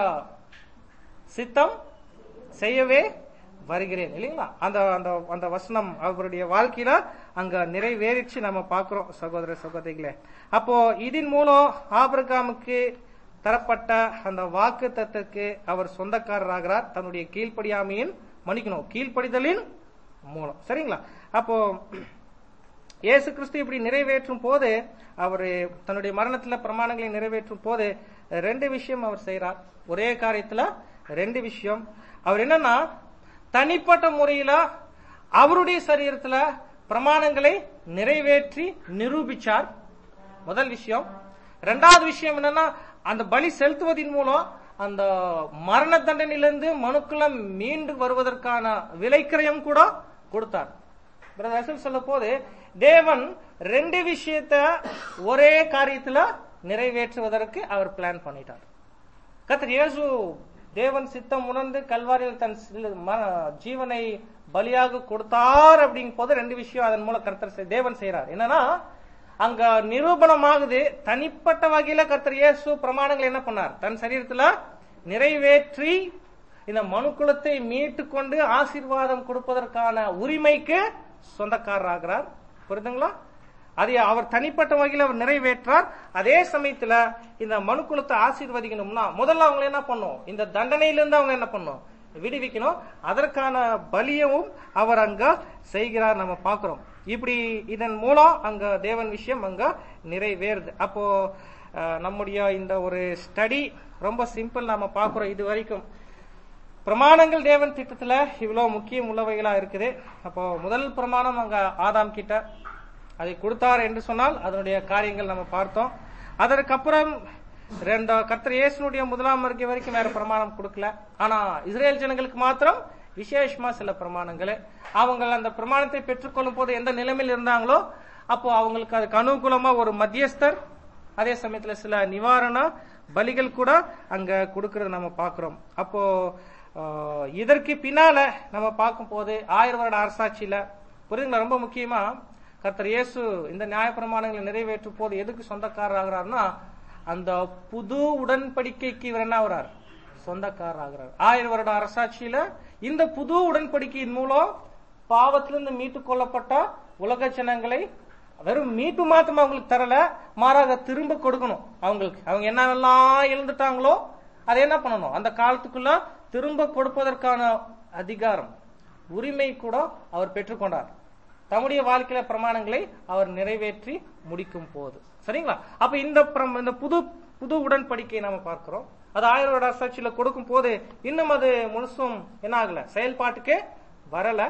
சித்தம் செய்யவே வருகிறேன் இல்லைங்களா அந்த அந்த அந்த வசனம் அவருடைய வாழ்க்கையில அங்க நிறைவேறிச்சு நம்ம பார்க்கிறோம் சகோதர சகோதரிகளே அப்போ இதன் மூலம் ஆபிரகாமுக்கு தரப்பட்ட அந்த வாக்கு தத்துக்கு அவர் சொந்தக்காரராகிறார் தன்னுடைய கீழ்ப்படியாமையின் மன்னிக்கணும் கீழ்ப்படிதலின் மூலம் சரிங்களா அப்போ இயேசு கிறிஸ்து இப்படி நிறைவேற்றும் போது அவர் தன்னுடைய மரணத்துல பிரமாணங்களை நிறைவேற்றும் போது ரெண்டு விஷயம் அவர் செய்றார் ஒரே காரியத்துல ரெண்டு விஷயம் அவர் என்னன்னா தனிப்பட்ட முறையில அவருடைய சரீரத்துல பிரமாணங்களை நிறைவேற்றி நிரூபிச்சார் முதல் விஷயம் ரெண்டாவது விஷயம் என்னன்னா அந்த பலி செலுத்துவதன் மூலம் அந்த மரண தண்டனையிலிருந்து மனுக்குலம் மீண்டு வருவதற்கான விலைக்கிரயம் கூட கொடுத்தார் பிரதர் சொல்ல போது தேவன் ரெண்டு விஷயத்த ஒரே காரியத்துல நிறைவேற்றுவதற்கு அவர் பிளான் பண்ணிட்டார் கத்தர் இயேசு தேவன் சித்தம் உணர்ந்து கல்வாரியில் தன் சில- ம- ஜீவனை பலியாக கொடுத்தார் அப்படிங்கும் போது ரெண்டு விஷயம் அதன் மூலம் கர்த்தர் செய்- தேவன் செய்யறார் என்னன்னா அங்க நிரூபணமாகுது தனிப்பட்ட வகையில கர்த்தர் இயேசு பிரமாணங்கள் என்ன பண்ணார் தன் சரீரத்துல நிறைவேற்றி இந்த மனுக்குலத்தை மீட்டு கொண்டு ஆசீர்வாதம் கொடுப்பதற்கான உரிமைக்கு சொந்தக்காரராகிறார் புரியுதுங்களா அதை அவர் தனிப்பட்ட வகையில் அவர் நிறைவேற்றார் அதே சமயத்துல இந்த மனுக்குலத்தை ஆசீர்வதிக்கணும்னா முதல்ல அவங்க என்ன பண்ணும் இந்த தண்டனையிலிருந்து அவங்க என்ன பண்ணும் விடுவிக்கணும் அதற்கான பலியவும் அவர் அங்க செய்கிறார் நம்ம பார்க்கிறோம் இப்படி இதன் மூலம் அங்க தேவன் விஷயம் அங்க நிறைவேறுது அப்போ அஹ், நம்முடைய இந்த ஒரு ஸ்டடி ரொம்ப சிம்பிள் நாம பார்க்கிறோம் இது வரைக்கும் பிரமாணங்கள் தேவன் திட்டத்துல இவ்வளவு முக்கியம் உள்ளவைகளா இருக்குது அப்போ முதல் பிரமாணம் அங்க ஆதாம் கிட்ட அதை கொடுத்தார் என்று சொன்னால் அதனுடைய காரியங்கள் நம்ம பார்த்தோம் அதற்கப்புறம் ரெண்டு கர்த்தர் இயேசுனுடைய முதலாம் வருகை வரைக்கும் வேற பிரமாணம் கொடுக்கல ஆனா இஸ்ரேல் ஜனங்களுக்கு மாத்திரம் விசேஷமா சில பிரமாணங்கள் அவங்க அந்த பிரமாணத்தை பெற்றுக்கொள்ளும் போது எந்த நிலைமையில் இருந்தாங்களோ அப்போ அவங்களுக்கு அதுக்கு அனுகூலமா ஒரு மத்தியஸ்தர் அதே சமயத்துல சில நிவாரண பலிகள் கூட அங்க கொடுக்கறத நம்ம பார்க்கிறோம் அப்போ ஆஹ், இதற்கு பின்னால நம்ம பார்க்கும் போது ஆயிரம் வருட அரசாட்சியில புரியுதுங்களா ரொம்ப முக்கியமா கர்த்தர் இயேசு இந்த நியாயப்பிரமாணங்களை நிறைவேற்றும் போது எதுக்கு சொந்தக்காரர் ஆகிறார்னா அந்த புது உடன்படிக்கைக்கு இவர் என்ன ஆகிறார் சொந்தக்காரர் ஆகிறார் ஆயிரம் வருட அரசாட்சியில இந்த புது உடன்படிக்கையின் மூலம் பாவத்திலிருந்து மீட்டுக் கொள்ளப்பட்ட உலக ஜனங்களை வெறும் மீட்டு மாத்திரம் அவங்களுக்கு தரல மாறாக திரும்ப கொடுக்கணும் அவங்களுக்கு அவங்க என்னெல்லாம் இழந்துட்டாங்களோ அதை என்ன பண்ணணும் அந்த காலத்துக்குள்ள திரும்ப கொடுப்பதற்கான அதிகாரம் உரிமை கூட அவர் பெற்றுக்கொண்டார் தம்முடைய வாழ்க்கையில பிரமாணங்களை அவர் நிறைவேற்றி முடிக்கும் போது சரிங்களா அப்ப இந்த பிரம்- இந்த புது புது உடன்படிக்கையை நாம பார்க்கிறோம் அது ஆயிரம் வருட அரசாட்சியில கொடுக்கும் போது இன்னும் அது முழுசும் என்ன ஆகல செயல்பாட்டுக்கு வரல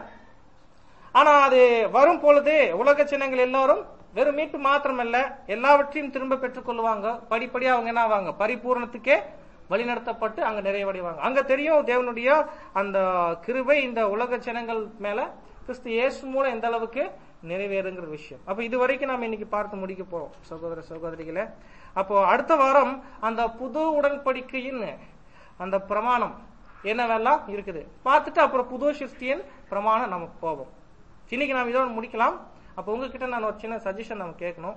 ஆனா அது வரும் பொழுது உலக ஜனங்கள் எல்லாரும் வெறும் மீட்பு மாத்திரமல்ல எல்லாவற்றையும் திரும்ப பெற்றுக் கொள்வாங்க படிப்படியா அவங்க என்ன ஆவாங்க பரிபூரணத்துக்கே வழிநடத்தப்பட்டு அங்க நிறைவடைவாங்க அங்க தெரியும் தேவனுடைய அந்த கிருபை இந்த உலக ஜனங்கள் மேல கிறிஸ்து இயேசு மூலம் எந்த அளவுக்கு நிறைவேறுங்கிற விஷயம் அப்ப இது வரைக்கும் நாம இன்னைக்கு பார்த்து முடிக்க போறோம் சகோதர சகோதரிகளே அப்போ அடுத்த வாரம் அந்த புது உடன்படிக்கையின் அந்த பிரமாணம் என்னவெல்லாம் இருக்குது பார்த்துட்டு அப்புறம் புது சிருஷ்டியின் பிரமாணம் நமக்கு போவோம் இன்னைக்கு நாம் இதோட முடிக்கலாம் அப்போ உங்ககிட்ட நான் ஒரு சின்ன சஜஷன் நம்ம கேட்கணும்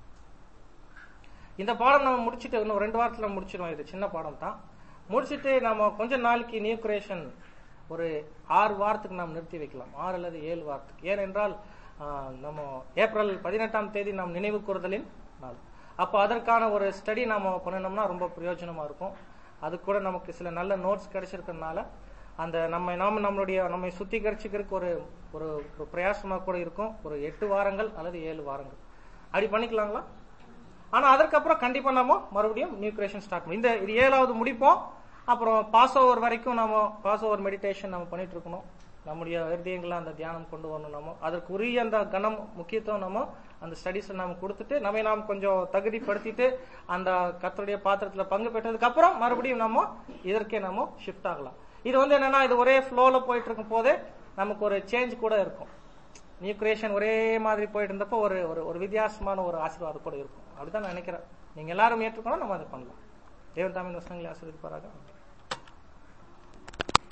இந்த பாடம் நம்ம முடிச்சுட்டு இன்னும் ரெண்டு வாரத்துல முடிச்சிடுவோம் இது சின்ன பாடம் தான் முடிச்சிட்டு நம்ம கொஞ்ச நாளைக்கு நியூ கிரியேஷன் ஒரு ஆறு வாரத்துக்கு நாம் நிறுத்தி வைக்கலாம் ஆறு அல்லது ஏழு வாரத்துக்கு ஏனென்றால் ஆஹ், நம்ம ஏப்ரல் பதினெட்டாம் தேதி நாம் நினைவு கூறுதலின் நாள் அப்போ அதற்கான ஒரு ஸ்டடி நாம பண்ணணும்னா ரொம்ப பிரயோஜனமா இருக்கும் அது கூட நமக்கு சில நல்ல நோட்ஸ் கிடைச்சிருக்கிறதுனால அந்த நம்ம நாம நம்மளுடைய நம்மை சுத்திகரிச்சுக்கிறதுக்கு ஒரு ஒரு ஒரு பிரயாசமா கூட இருக்கும் ஒரு எட்டு வாரங்கள் அல்லது ஏழு வாரங்கள் அப்படி பண்ணிக்கலாங்களா ஆனா அதற்கப்புறம் கண்டிப்பா நாம மறுபடியும் நியூ கிரியேஷன் ஸ்டார்ட் பண்ணி இந்த இது ஏழாவது முடிப்போம் அப்புறம் பாஸ் ஓவர் வரைக்கும் நாம பாஸ் ஓவர் மெடிடேஷன் நம்ம பண்ணிட்டு இருக்கணும் நம்முடைய இருதயங்களை அந்த தியானம் கொண்டு வரணும் நம்ம அதற்கு உரிய அந்த கனம் முக்கியத்துவம் நம்ம அந்த ஸ்டடிஸ் நாம கொடுத்துட்டு நம்மை நாம் கொஞ்சம் தகுதிப்படுத்திட்டு அந்த கத்தருடைய பாத்திரத்துல பங்கு பெற்றதுக்கு அப்புறம் மறுபடியும் நம்ம இதற்கே நம்ம ஷிஃப்ட் ஆகலாம் இது வந்து என்னன்னா இது ஒரே ஃப்ளோல போயிட்டு இருக்கும் போது நமக்கு ஒரு சேஞ்ச் கூட இருக்கும் நியூ கிரியேஷன் ஒரே மாதிரி போயிட்டு இருந்தப்போ ஒரு ஒரு ஒரு வித்தியாசமான ஒரு ஆசீர்வாதம் கூட இருக்கும் அப்படிதான் நான் நினைக்கிறேன் நீங்க எல்லாரும் ஏற்றுக்கணும் நம்ம அதை பண்ணலாம் தேவன் தாமின் வசனங்களை ஆசீர்வதிப்பாராக